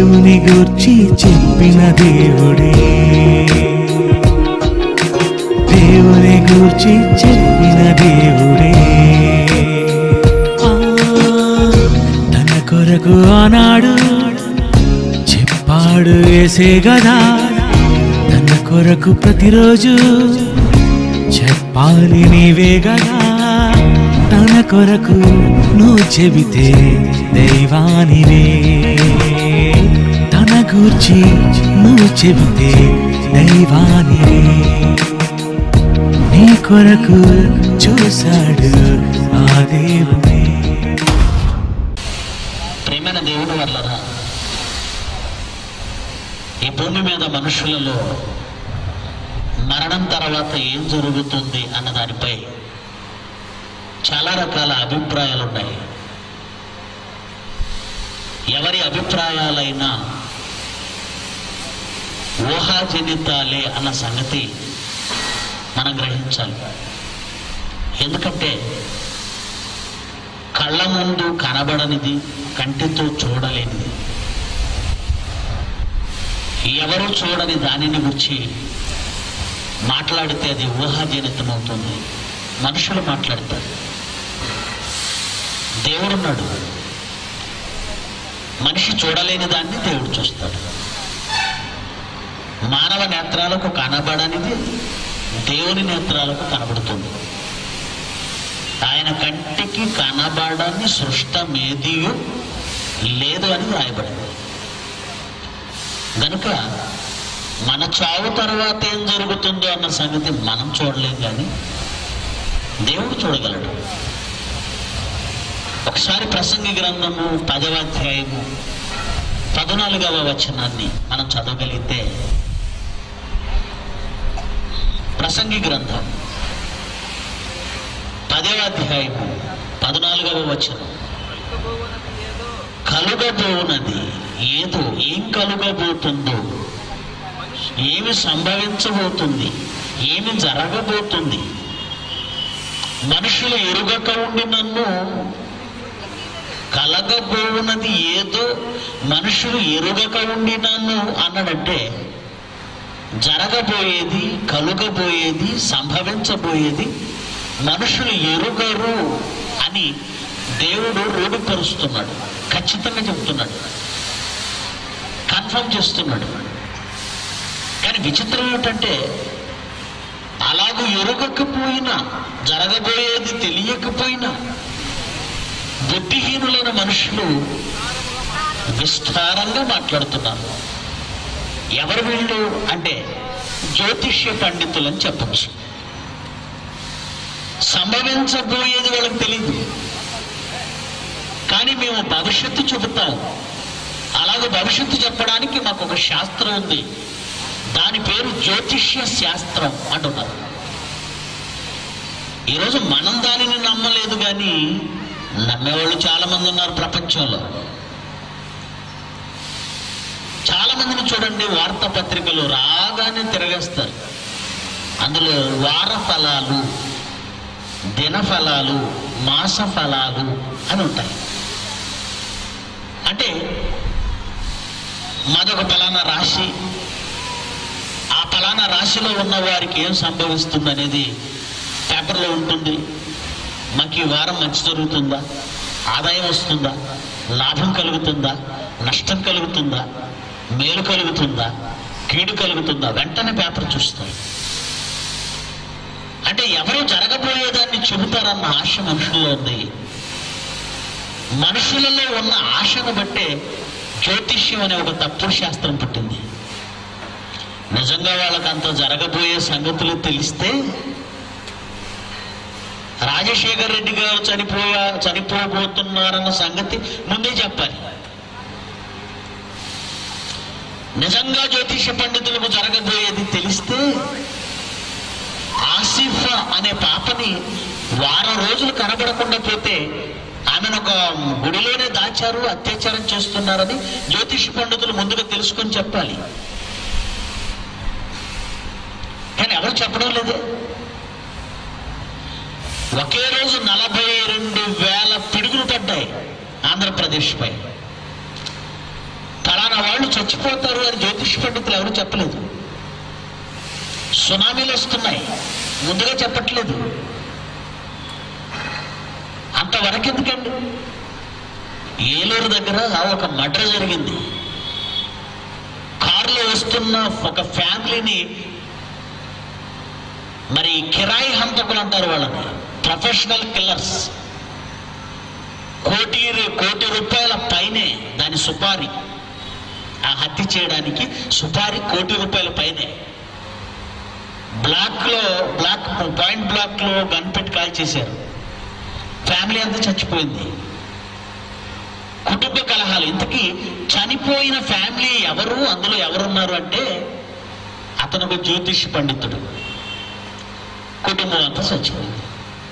దేవుని గూర్చి చెప్పిన దేవుడే దేవుని గూర్చి చెప్పిన దేవుడే ఆ, తన కొరకు ఆనాడు చెప్పాడు వేసే గదా తన కొరకు ప్రతిరోజు చెప్పాలి నీవే గదా తన కొరకు నువ్వు చెబితే దైవానివే తన గూర్చి నువ్వు చెబితే దైవానివే నీ కొరకు చూశాడు ఆ దేవుడే ప్రేమైన దేవుడు వల్లరా ఈ భూమి మీద మనుషులలో మరణం తర్వాత ఏం జరుగుతుంది అన్న దానిపై చాలా రకాల అభిప్రాయాలు ఉన్నాయి ఎవరి అభిప్రాయాలైనా ఊహాజనితాలే అన్న సంగతి మనం గ్రహించాలి ఎందుకంటే కళ్ళ ముందు కనబడనిది కంటితో చూడలేనిది ఎవరు చూడని దానిని గురించి మాట్లాడితే అది ఊహాజనితమవుతుంది మనుషులు మాట్లాడతారు దేవుడున్నాడు మనిషి చూడలేని దాన్ని దేవుడు చూస్తాడు మానవ నేత్రాలకు కనబడనిది దేవుని నేత్రాలకు కనబడుతుంది ఆయన కంటికి కనబడని సృష్టమేదియు లేదు అని రాయబడింది గనుక మన చావు తర్వాత ఏం జరుగుతుందో అన్న సంగతి మనం చూడలేం కానీ దేవుడు చూడగలడు ఒకసారి ప్రసంగి గ్రంథము పదవ అధ్యాయము పద్నాలుగవ వచనాన్ని మనం చదవగలిగితే ప్రసంగి గ్రంథం పదవ అధ్యాయము పద్నాలుగవ వచనం కలుగబోనది ఏదో ఏం కలుగబోతుందో ఏమి సంభవించబోతుంది ఏమి జరగబోతుంది మనుషులు ఎరుగక ఉండి నన్ను కలగబోనది ఏదో మనుషులు ఎరుగక ఉండి నన్ను అన్నాడంటే జరగబోయేది కలుగబోయేది సంభవించబోయేది మనుషులు ఎరుగరు అని దేవుడు రూఢిపరుస్తున్నాడు ఖచ్చితంగా చెప్తున్నాడు కన్ఫర్మ్ చేస్తున్నాడు కానీ విచిత్రం ఏమిటంటే అలాగూ ఎరుగకపోయినా జరగబోయేది తెలియకపోయినా బుద్ధిహీనులైన మనుషులు విస్తారంగా మాట్లాడుతున్నారు ఎవరు వీళ్ళు అంటే జ్యోతిష్య పండితులని చెప్పచ్చు సంభవించబోయేది వాళ్ళకి తెలియదు కానీ మేము భవిష్యత్తు చెబుతాం అలాగే భవిష్యత్తు చెప్పడానికి మాకు ఒక శాస్త్రం ఉంది దాని పేరు జ్యోతిష్య శాస్త్రం అంటున్నారు ఈరోజు మనం దానిని నమ్మలేదు కానీ నమ్మేవాళ్ళు చాలా మంది ఉన్నారు ప్రపంచంలో చాలా మందిని చూడండి వార్తాపత్రికలు రాగానే తిరగేస్తారు అందులో వార ఫలాలు దిన ఫలాలు మాస ఫలాలు అని ఉంటాయి అంటే మాదొక ఫలానా రాశి ఆ ఫలానా రాశిలో ఉన్న వారికి ఏం సంభవిస్తుంది అనేది పేపర్లో ఉంటుంది మాకు ఈ వారం మంచి జరుగుతుందా ఆదాయం వస్తుందా లాభం కలుగుతుందా నష్టం కలుగుతుందా మేలు కలుగుతుందా కీడు కలుగుతుందా వెంటనే పేపర్ చూస్తారు అంటే ఎవరు జరగబోయేదాన్ని చెబుతారన్న ఆశ మనుషుల్లో ఉంది మనుషులలో ఉన్న ఆశను బట్టే జ్యోతిష్యం అనే ఒక తప్పుడు శాస్త్రం పుట్టింది నిజంగా వాళ్ళకి అంత జరగబోయే సంగతులు తెలిస్తే రాజశేఖర్ రెడ్డి గారు చనిపోయా చనిపోబోతున్నారన్న సంగతి ముందే చెప్పాలి నిజంగా జ్యోతిష పండితులకు జరగబోయేది తెలిస్తే ఆసిఫ్ అనే పాపని వారం రోజులు కనబడకుండా పోతే ఆమెను ఒక గుడిలోనే దాచారు అత్యాచారం చేస్తున్నారని జ్యోతిష పండితులు ముందుగా తెలుసుకొని చెప్పాలి కానీ ఎవరు చెప్పడం లేదే ఒకే రోజు నలభై రెండు వేల పిడుగులు పడ్డాయి ఆంధ్రప్రదేశ్పై ఫలానా వాళ్ళు చచ్చిపోతారు అని జ్యోతిష్ పండితులు ఎవరు చెప్పలేదు సునామీలు వస్తున్నాయి ముందుగా చెప్పట్లేదు అంతవరకు ఎందుకండి ఏలూరు దగ్గర ఒక మర్డర్ జరిగింది కారులో వస్తున్న ఒక ఫ్యామిలీని మరి కిరాయి హంతకులు అంటారు వాళ్ళని ప్రొఫెషనల్ కిల్లర్స్ కోటి రు- కోటి రూపాయల పైనే దాని సుపారీ ఆ హత్య చేయడానికి సుపారీ కోటి రూపాయల పైనే బ్లాక్ లో బ్లాక్ పాయింట్ బ్లాక్ లో గన్ పెట్టి కాల్ చేశారు ఫ్యామిలీ అంతా చచ్చిపోయింది కుటుంబ కలహాలు ఇంతకీ చనిపోయిన ఫ్యామిలీ ఎవరు అందులో ఎవరున్నారు అంటే అతను ఒక జ్యోతిష్ పండితుడు కుటుంబం అంతా చచ్చిపోయింది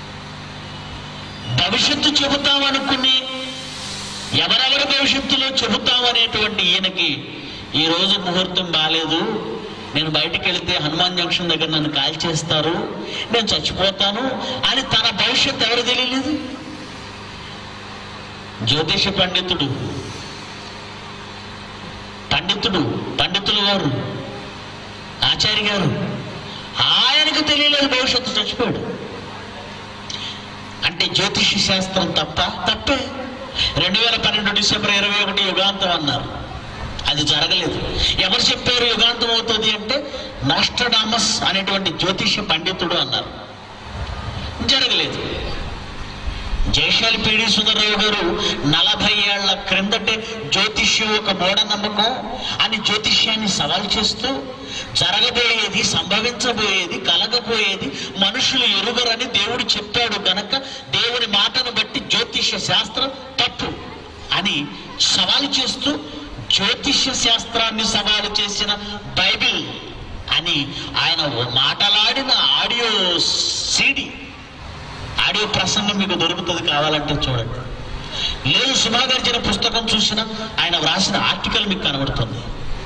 భవిష్యత్తు చెబుతాం అనుకుని ఎవరెవరి భవిష్యత్తులో చెబుతాం అనేటువంటి ఈయనకి ఈ రోజు ముహూర్తం బాగాలేదు నేను బయటికి వెళితే హనుమాన్ జంక్షన్ దగ్గర నన్ను కాల్ చేస్తారు నేను చచ్చిపోతాను అని తన భవిష్యత్తు ఎవరు తెలియలేదు జ్యోతిష పండితుడు పండితుడు పండితులు గారు ఆచార్య గారు ఆయనకు తెలియలేదు భవిష్యత్తు చచ్చిపోయాడు అంటే జ్యోతిష శాస్త్రం తప్ప తప్పే రెండు వేల పన్నెండు డిసెంబర్ ఇరవై ఒకటి యుగాంతం అన్నారు అది జరగలేదు ఎవరు చెప్పారు యుగాంతం అవుతుంది అంటే నాస్టడామస్ అనేటువంటి జ్యోతిష పండితుడు అన్నారు జరగలేదు జయశాలి పిడి సుందరరావు గారు నలభై ఏళ్ల క్రిందటే జ్యోతిష్యం ఒక మూఢనమ్మకం అని జ్యోతిష్యాన్ని సవాల్ చేస్తూ జరగబోయేది సంభవించబోయేది కలగబోయేది మనుషులు ఎరుగరని దేవుడు చెప్పాడు గనక దేవుని మాటను బట్టి జ్యోతిష్య శాస్త్రం తప్పు అని సవాలు చేస్తూ జ్యోతిష్య శాస్త్రాన్ని సవాలు చేసిన బైబిల్ అని ఆయన మాటలాడిన ఆడియో సీడీ ఆడియో ప్రసంగం మీకు దొరుకుతుంది కావాలంటే చూడండి లేదు సుమాగర్జన పుస్తకం చూసిన ఆయన వ్రాసిన ఆర్టికల్ మీకు కనబడుతుంది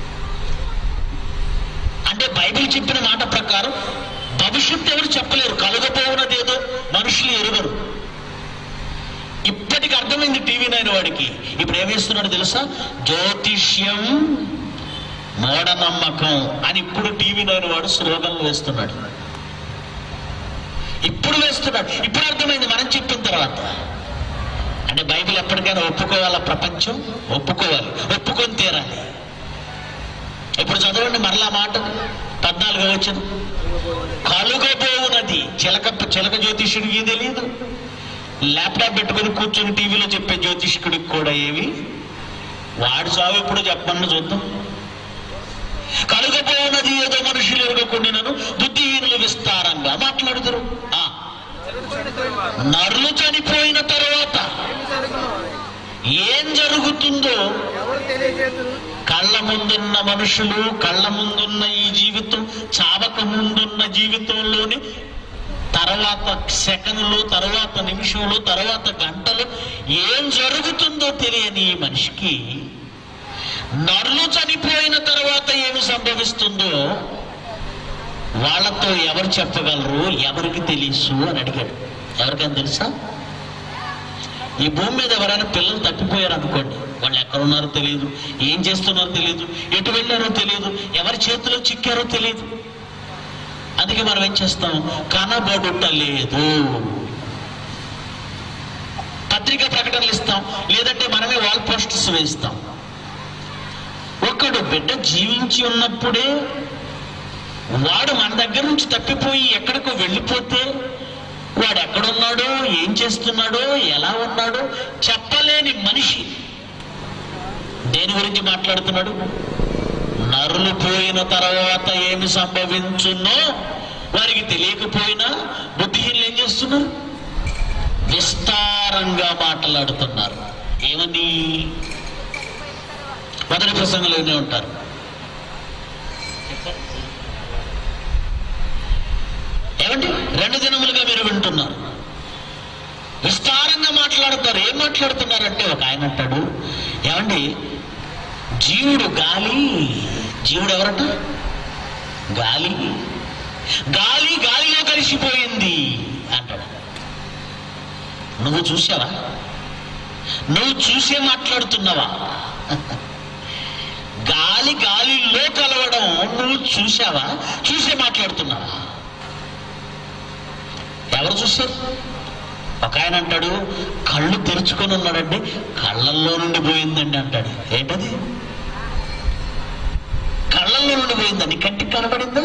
అంటే బైబిల్ చెప్పిన మాట ప్రకారం భవిష్యత్తు ఎవరు చెప్పలేరు కలుగబోవున్నది ఏదో మనుషులు ఎరుగరు ఇప్పటికి అర్థమైంది టీవీ నైన్ వాడికి ఇప్పుడు ఏమేస్తున్నాడు తెలుసా జ్యోతిష్యం మూఢనమ్మకం అని ఇప్పుడు టీవీ నైన్ వాడు స్లోగన్లు వేస్తున్నాడు ఇప్పుడు వేస్తున్నాడు ఇప్పుడు అర్థమైంది మనం చెప్పిన తర్వాత అంటే బైబిల్ ఎప్పటికైనా ఒప్పుకోవాలా ప్రపంచం ఒప్పుకోవాలి ఒప్పుకొని తీరాలి ఇప్పుడు చదవండి మరలా మాట పద్నాలుగో వచ్చిన కలుగబోవునది చిలక చిలక జ్యోతిష్యుడికి తెలియదు ల్యాప్టాప్ పెట్టుకొని కూర్చొని టీవీలో చెప్పే జ్యోతిష్కుడికి కూడా ఏవి వాడు సాగు ఎప్పుడు చెప్పమని చూద్దాం కలుగబోనది ఏదో మనుషులు ఎరగకుండినను బుద్ధిహీనులు విస్తారంగా మాట్లాడుతారు ఆ, నరులు చనిపోయిన తర్వాత ఏం జరుగుతుందో ఎవరు తెలియజేతురు కళ్ళ ముందున్న మనుషులు కళ్ళ ముందున్న ఈ జీవితం చావక ముందున్న జీవితంలోని తర్వాత సెకండ్లు తర్వాత నిమిషంలో తర్వాత గంటలు ఏం జరుగుతుందో తెలియని ఈ మనిషికి నరులు చనిపోయిన తర్వాత ఏమి సంభవిస్తుందో వాళ్ళతో ఎవరు చెప్పగలరు ఎవరికి తెలుసు అని అడిగాడు ఎవరికైనా తెలుసా ఈ భూమి మీద ఎవరైనా పిల్లలు తప్పిపోయారు అనుకోండి వాళ్ళు ఎక్కడున్నారో తెలియదు ఏం చేస్తున్నారో తెలియదు ఎటు వెళ్ళారో తెలియదు ఎవరి చేతిలో చిక్కారో తెలియదు అందుకే మనం ఏం చేస్తాం కనబడుట లేదు పత్రిక ప్రకటనలు ఇస్తాం లేదంటే మనమే వాల్ పోస్టర్స్ వేస్తాం ఒకడు బిడ్డ జీవించి ఉన్నప్పుడే వాడు మన దగ్గర నుంచి తప్పిపోయి ఎక్కడికో వెళ్ళిపోతే వాడు ఎక్కడున్నాడో ఏం చేస్తున్నాడో ఎలా ఉన్నాడో చెప్పలేని మనిషి దేని గురించి మాట్లాడుతున్నాడు నరులు పోయిన తర్వాత ఏమి సంభవించునో వారికి తెలియకపోయినా బుద్ధిహీనులు ఏం చేస్తున్నారు విస్తారంగా మాట్లాడుతున్నారు ఏమని మొదటి ప్రసంగంలో వినే ఉంటారు ఏమండి రెండు దినములుగా మీరు వింటున్నారు విస్తారంగా మాట్లాడతారు ఏం మాట్లాడుతున్నారంటే ఒక ఆయన అంటాడు ఏమండి జీవుడు గాలి జీవుడు ఎవరట గాలి గాలి గాలిలో కలిసిపోయింది అంటాడు నువ్వు చూసావా నువ్వు చూసే మాట్లాడుతున్నావా నువ్వు చూసావా చూసే మాట్లాడుతున్నావా ఎవరు చూశారు ఒక ఆయన అంటాడు కళ్ళు తెరుచుకొని ఉన్నాడండి కళ్ళల్లో నుండి పోయిందండి అంటాడు ఏంటది కళ్ళల్లో నుండి పోయిందండి కంటికి కనబడిందా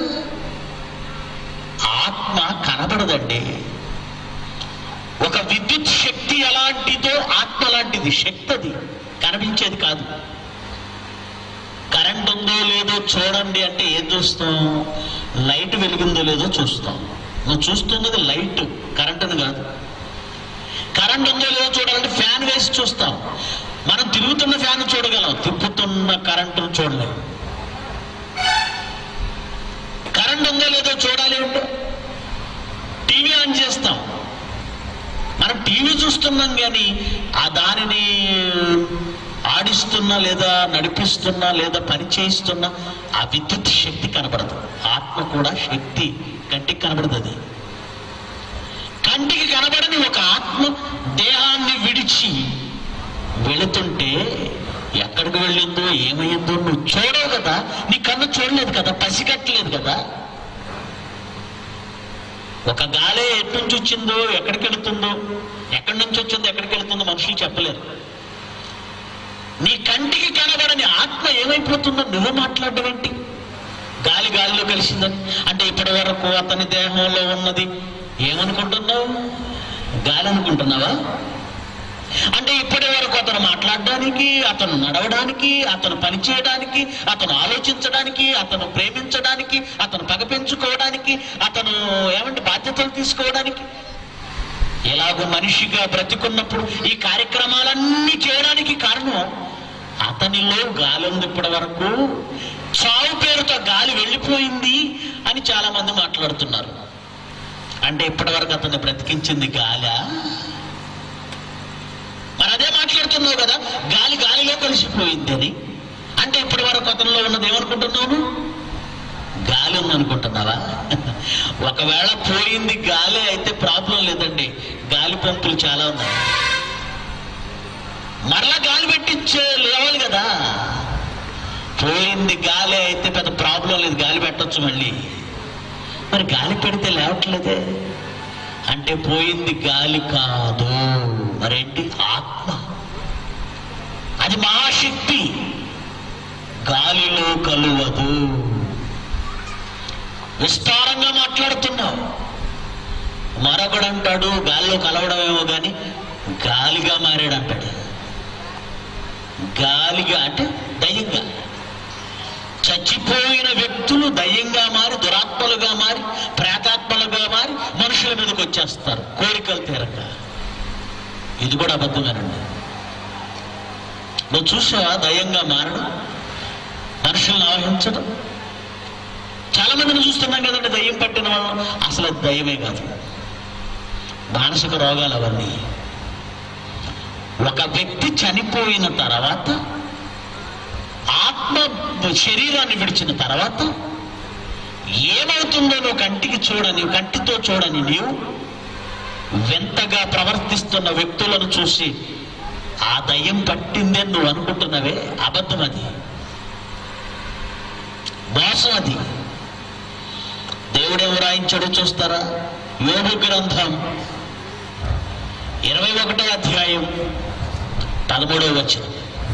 ఆత్మ కనబడదండి ఒక విద్యుత్ శక్తి ఎలాంటిదో ఆత్మ లాంటిది శక్తి అది కనిపించేది కాదు కరెంట్ ఉందో లేదో చూడండి అంటే ఏం చూస్తాం లైట్ వెలిగిందో లేదో చూస్తాం నువ్వు చూస్తున్నది లైట్ కరెంటుని కాదు కరెంట్ ఉందో లేదో చూడాలంటే ఫ్యాన్ వేసి చూస్తాం మనం తిరుగుతున్న ఫ్యాన్ చూడగలం తిప్పుతున్న కరెంటును చూడలేం కరెంట్ ఉందో లేదో చూడాలి అంటే టీవీ ఆన్ చేస్తాం మనం టీవీ చూస్తున్నాం కానీ ఆ దానిని ఆడిస్తున్నా లేదా నడిపిస్తున్నా లేదా పని చేయిస్తున్నా ఆ విద్యుత్ శక్తి కనబడదు ఆత్మ కూడా శక్తి కంటికి కనబడదు అది కంటికి కనబడని ఒక ఆత్మ దేహాన్ని విడిచి వెళుతుంటే ఎక్కడికి వెళ్ళిందో ఏమైందో నువ్వు చూడవు కదా నీ కన్ను చూడలేదు కదా పసిగట్టలేదు కదా ఒక గాలి ఎటు నుంచి వచ్చిందో ఎక్కడికి వెళుతుందో ఎక్కడి నుంచి వచ్చిందో ఎక్కడికి వెళుతుందో మనుషులు చెప్పలేరు నీ కంటికి కనబడని ఆత్మ ఏమైపోతుందో నువ్వు మాట్లాడడం ఏంటి గాలి గాలిలో కలిసిందని అంటే ఇప్పటి వరకు అతని దేహంలో ఉన్నది ఏమనుకుంటున్నావు గాలి అనుకుంటున్నావా అంటే ఇప్పటి వరకు అతను మాట్లాడడానికి అతను నడవడానికి అతను పని చేయడానికి అతను ఆలోచించడానికి అతను ప్రేమించడానికి అతను పగ పెంచుకోవడానికి అతను ఏమంటే బాధ్యతలు తీసుకోవడానికి ఎలాగో మనిషిగా బ్రతికున్నప్పుడు ఈ కార్యక్రమాలన్నీ చేయడానికి కారణం అతనిలో గాలి ఉంది ఇప్పటి వరకు చావు పేరుతో గాలి వెళ్ళిపోయింది అని చాలా మంది మాట్లాడుతున్నారు అంటే ఇప్పటి వరకు అతన్ని బ్రతికించింది గాలా మరి అదే మాట్లాడుతున్నావు కదా గాలి గాలిలో కలిసిపోయింది అని అంటే ఇప్పటి వరకు అతనిలో ఉన్నది ఏమనుకుంటున్నావు గాలి ఉందనుకుంటున్నావా ఒకవేళ పోయింది గాలి అయితే ప్రాబ్లం లేదండి గాలి పంపులు చాలా ఉన్నాయి మరలా గాలి పెట్టించే లేవాలి కదా పోయింది గాలి అయితే పెద్ద ప్రాబ్లం లేదు గాలి పెట్టొచ్చు మళ్ళీ మరి గాలి పెడితే లేవట్లేదే అంటే పోయింది గాలి కాదు మరేంటి ఆత్మ అది మహాశక్తి గాలిలో కలువదు విస్తారంగా మాట్లాడుతున్నావు మరొకడు అంటాడు గాలిలో కలవడమేమో కానీ గాలిగా మారాడు అంటాడు గాలిగా అంటే దయ్యంగా చచ్చిపోయిన వ్యక్తులు దయ్యంగా మారి దురాత్మలుగా మారి ప్రేతాత్మలుగా మారి మనుషుల మీదకి వచ్చేస్తారు కోరికలు తీరక ఇది కూడా అబద్ధమేనండి నువ్వు చూసావా దయ్యంగా మారడం మనుషులను ఆవహించడం చాలా మందిని చూస్తున్నాం కదండి దయ్యం పట్టిన వాళ్ళు అసలు అది దయ్యమే కాదు మానసిక రోగాలు అవన్నీ ఒక వ్యక్తి చనిపోయిన తర్వాత ఆత్మ శరీరాన్ని విడిచిన తర్వాత ఏమవుతుందో నువ్వు కంటికి చూడని కంటితో చూడని నీవు వింతగా ప్రవర్తిస్తున్న వ్యక్తులను చూసి ఆ దయ్యం పట్టిందని నువ్వు అనుకుంటున్నవే అబద్ధం అది మోసం అది దేవుడేమో రాయించాడో చూస్తారా యోగు గ్రంథం ఇరవై ఒకటో అధ్యాయం పదమూడవ వచనం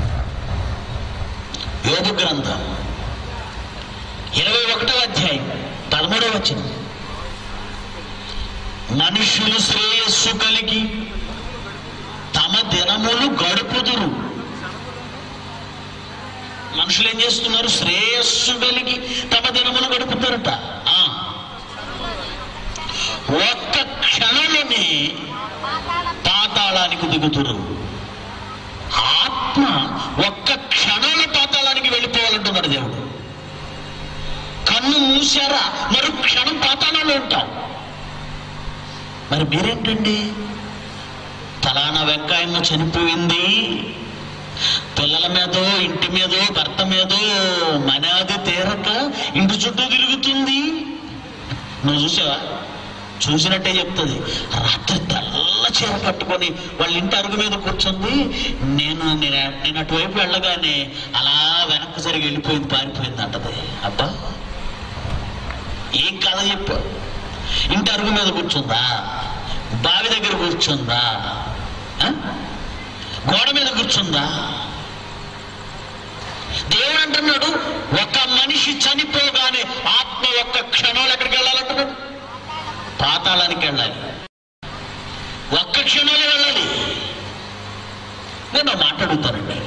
యోగు గ్రంథం ఇరవై ఒకటవ అధ్యాయం పదమూడవ వచనం మనుషులు శ్రేయస్సు కలిగి తమ దినములు గడుపుదురు మనుషులు ఏం చేస్తున్నారు శ్రేయస్సు కలిగి తమ దినములు గడుపుతారట ఆ. ఒక్క క్షణంలోనే పాతాళానికి దిగుతురు ఆత్మ ఒక్క క్షణంలో పాతాళానికి వెళ్ళిపోవాలంటున్నాడు దేవుడు కన్ను మూసారా మరో క్షణం పాతాళంలో ఉంటాం మరి మీరేంటండి ఫలానా వెంకాయమ్మ చనిపోయింది పిల్లల మీదో ఇంటి మీదో భర్త మీదో మనాది తీరక ఇంటి చుట్టూ తిరుగుతుంది నువ్వు చూసావా చూసినట్టే చెప్తుంది రాత్రి తెల్ల చీర కట్టుకొని వాళ్ళ ఇంటి అరుగు మీద కూర్చుంది నేను నేను నేను అటువైపు వెళ్ళగానే అలా వెనక్కి సరిగి వెళ్ళిపోయింది పారిపోయింది అంటది అబ్బా ఏం కథ చెప్పు ఇంటి అరుగు మీద కూర్చుందా బావి దగ్గర కూర్చుందా ఆ? గోడ మీద కూర్చుందా దేవుడు అంటున్నాడు ఒక మనిషి చనిపోగానే ఆత్మ ఒక్క క్షణంలో ఎక్కడికి వెళ్ళాలంటున్నాడు పాతాళానికి వెళ్ళాలి ఒక్క క్షణంలో వెళ్ళాలి నేను ఒక మాట అడుగుతానండి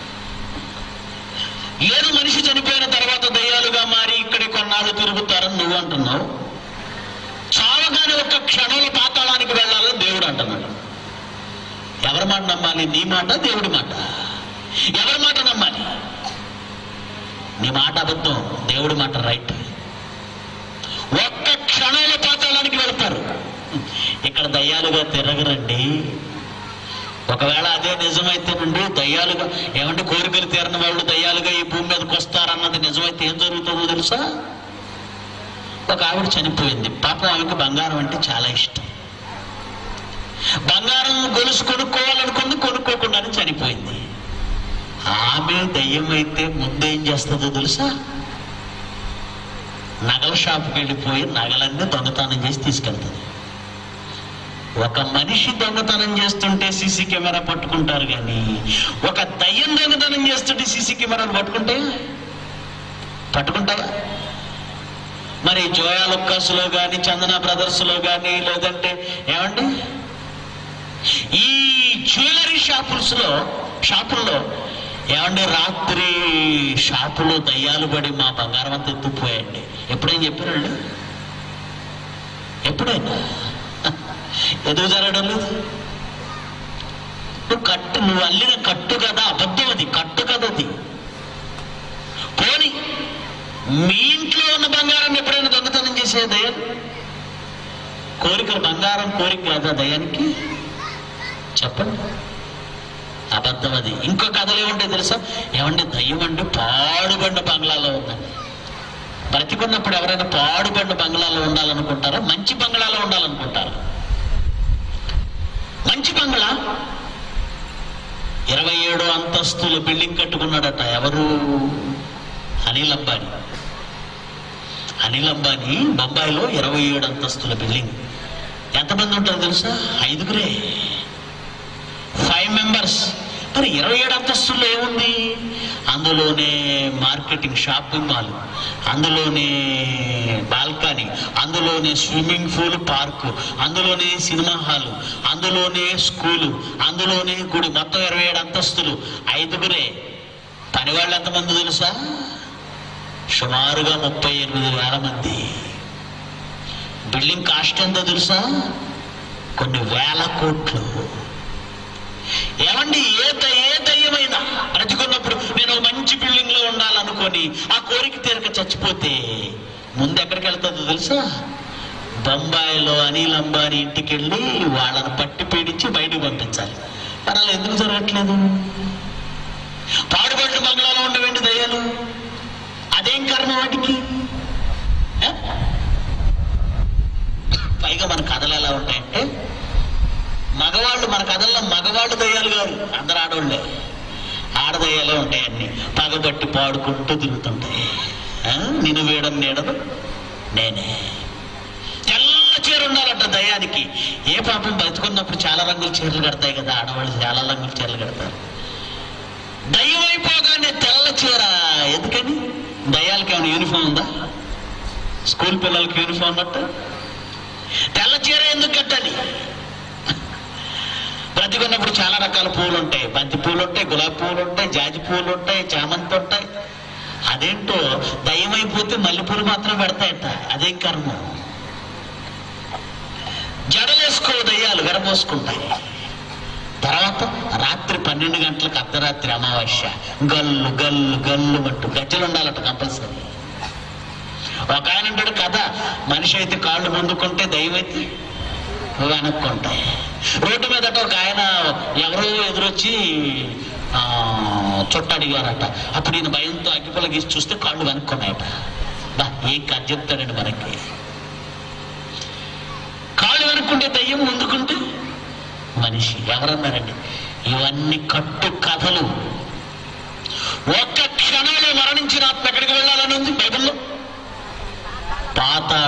ఏదో మనిషి చనిపోయిన తర్వాత దయ్యాలుగా మారి ఇక్కడి కొన్నాళ్ళు తిరుగుతారని నువ్వు అంటున్నావు చావగానే ఒక్క క్షణంలో పాతాళానికి వెళ్ళాలని దేవుడు అంటున్నాడు ఎవరి మాట నమ్మాలి నీ మాట దేవుడి మాట ఎవరి మాట నమ్మాలి నీ మాట అబద్ధం దేవుడి మాట రైట్ ఒక్క క్షణంలో పాతాళానికి వెళ్తారు ఇక్కడ దయ్యాలుగా తిరగరండి ఒకవేళ అదే నిజమైతేనండి దయ్యాలుగా ఏమంటే కోరికలు తీరని వాళ్ళు దయ్యాలుగా ఈ భూమి మీదకి వస్తారన్నది నిజమైతే ఏం జరుగుతుందో తెలుసా ఒక ఆవిడ చనిపోయింది పాపం ఆమెకి బంగారం అంటే చాలా ఇష్టం బంగారం గొలుసు కొనుక్కోవాలనుకుంది కొనుక్కోకుండానే చనిపోయింది ఆమె దయ్యం అయితే ముందేం చేస్తుందో తెలుసా నగల షాప్కి వెళ్ళిపోయి నగలన్నీ దొంగతనం చేసి తీసుకెళ్తుంది ఒక మనిషి దొంగతనం చేస్తుంటే సీసీ కెమెరా పట్టుకుంటారు కానీ ఒక దయ్యం దొంగతనం చేస్తుంటే సీసీ కెమెరాలు పట్టుకుంటే పట్టుకుంటారా మరి జోయా లుక్కాస్లో కానీ చందన బ్రదర్స్లో కానీ లేదంటే ఏమండి ఈ జ్యువెలరీ షాపుల్స్లో షాపుల్లో ఏమండి రాత్రి షాపులో దయ్యాలు పడి మా బంగారం అంతా ఎత్తుకుపోయండి ఎప్పుడేం చెప్పారండి ఎప్పుడైనా ఎందుకు జరగడం లేదు నువ్వు కట్టు నువ్వు అల్లిన కట్టు కదా అబద్ధం అది కట్టు కదా అది పోని మీ ఇంట్లో ఉన్న బంగారం ఎప్పుడైనా దొంగతనం చేసే దయ్యం కోరికలు బంగారం కోరిక కాదా దయానికి చెప్పండి అబద్ధం అది ఇంకో కథలు ఏముంటాయి తెలుసా ఏమండి దయ్యం అంటే పాడుబడిన బంగ్లాలో ఉందండి బ్రతికున్నప్పుడు ఎవరైనా పాడుబడిన బంగ్లాలో ఉండాలనుకుంటారా మంచి బంగ్లాలో ఉండాలనుకుంటారా మంచి బంగ్లా ఇరవై ఏడు అంతస్తుల బిల్డింగ్ కట్టుకున్నాడట ఎవరు అనిల్ అంబానీ అనిల్ అంబానీ బొంబాయిలో ఇరవై ఏడు అంతస్తుల బిల్డింగ్ ఎంతమంది ఉంటారు తెలుసా ఐదుగురే ఫైవ్ మెంబర్స్ మరి ఇరవై ఏడు అంతస్తుల్లో ఏముంది అందులోనే మార్కెటింగ్ షాపింగ్ మాల్ అందులోనే బాల్కనీ అందులోనే స్విమ్మింగ్ పూల్ పార్కు అందులోనే సినిమా హాలు అందులోనే స్కూలు అందులోనే గుడి మొత్తం ఇరవై ఏడు అంతస్తులు ఐదుగురే పని వాళ్ళు ఎంతమంది తెలుసా సుమారుగా ముప్పై ఎనిమిది వేల మంది బిల్డింగ్ కాస్ట్ ఎంతో తెలుసా కొన్ని వేల కోట్లు ఏమండి ఏ ద- ఏ దయ్యమైనా బ్రతికున్నప్పుడు నేను ఒక మంచి బిల్డింగ్ లో ఉండాలనుకొని ఆ కోరిక తీరక చచ్చిపోతే ముందు ఎక్కడికి వెళ్తుందో తెలుసా బొంబాయిలో అనిల్ అంబానీ ఇంటికి వెళ్ళి వాళ్ళని పట్టి పీడించి బయటికి పంపించాలి మరి అలా ఎందుకు జరగట్లేదు పాడుబడిన బంగ్లాలో ఉండవండి దయ్యాలు అదేం కర్మ వాటికి ఏ? పైగా మన కథలు ఎలా ఉంటాయంటే మగవాళ్ళు మన కథల్లో మగవాళ్ళు దయ్యాలు గారు అందరు ఆడవాళ్ళే ఆడదయ్యాలే ఉంటాయి అన్ని పగబట్టి పాడుకుంటూ తిరుగుతుంటాయి ఆ? నిన్ను వేయడం నీడదు నేనే తెల్ల చీర ఉండాలంట దయ్యానికి ఏ పాపం బతుకున్నప్పుడు చాలా రంగుల చీరలు కడతాయి కదా ఆడవాళ్ళు చాలా రంగుల చీరలు కడతారు దయ్యం అయిపోగానే తెల్ల చీర ఎందుకని దయ్యాలకి ఏమైనా యూనిఫామ్ ఉందా స్కూల్ పిల్లలకి యూనిఫామ్ ఉన్నట్టు తెల్ల చీర ఎందుకు కట్టాలి బ్రతికున్నప్పుడు చాలా రకాల పూలు ఉంటాయి బంతి పూలు ఉంటాయి గులాబీ పూలు ఉంటాయి జాజి పూలు ఉంటాయి చామంతి ఉంటాయి అదేంటో దయ్యం అయిపోతే మల్లెపూలు మాత్రం పెడతాయట అదేం కర్మ జడలేసుకో దయ్యాలు విరమోసుకుంటాయి తర్వాత రాత్రి పన్నెండు గంటలకు అర్ధరాత్రి అమావాస్య గల్లు గల్లు గల్లు అంటూ గజ్జలు ఉండాలట కంపల్సరీ ఒక ఆయన అంటాడు కదా మనిషి అయితే కాళ్ళు ముందుకుంటే దయ్యం అయితే వెనక్కుంటాయి రోడ్డు మీదట ఒక ఆయన ఎవరో ఎదురొచ్చి ఆ, చుట్ట అడిగారట అప్పుడు ఈయన భయంతో అగ్గిపుల్ల గీసి చూస్తే కాళ్ళు వెనక్కున్నాయట బా ఏం కథ చెప్తాడండి మనకి కాళ్ళు వెనుక్కుంటే దయ్యం ముందుకుంటే మనిషి ఎవరన్నారండి ఇవన్నీ కట్టు కథలు ఒక్క క్షణంలో మరణించిన ఆత్మ ఎక్కడికి వెళ్ళాలని ఉంది బైబిల్లో పాతాళ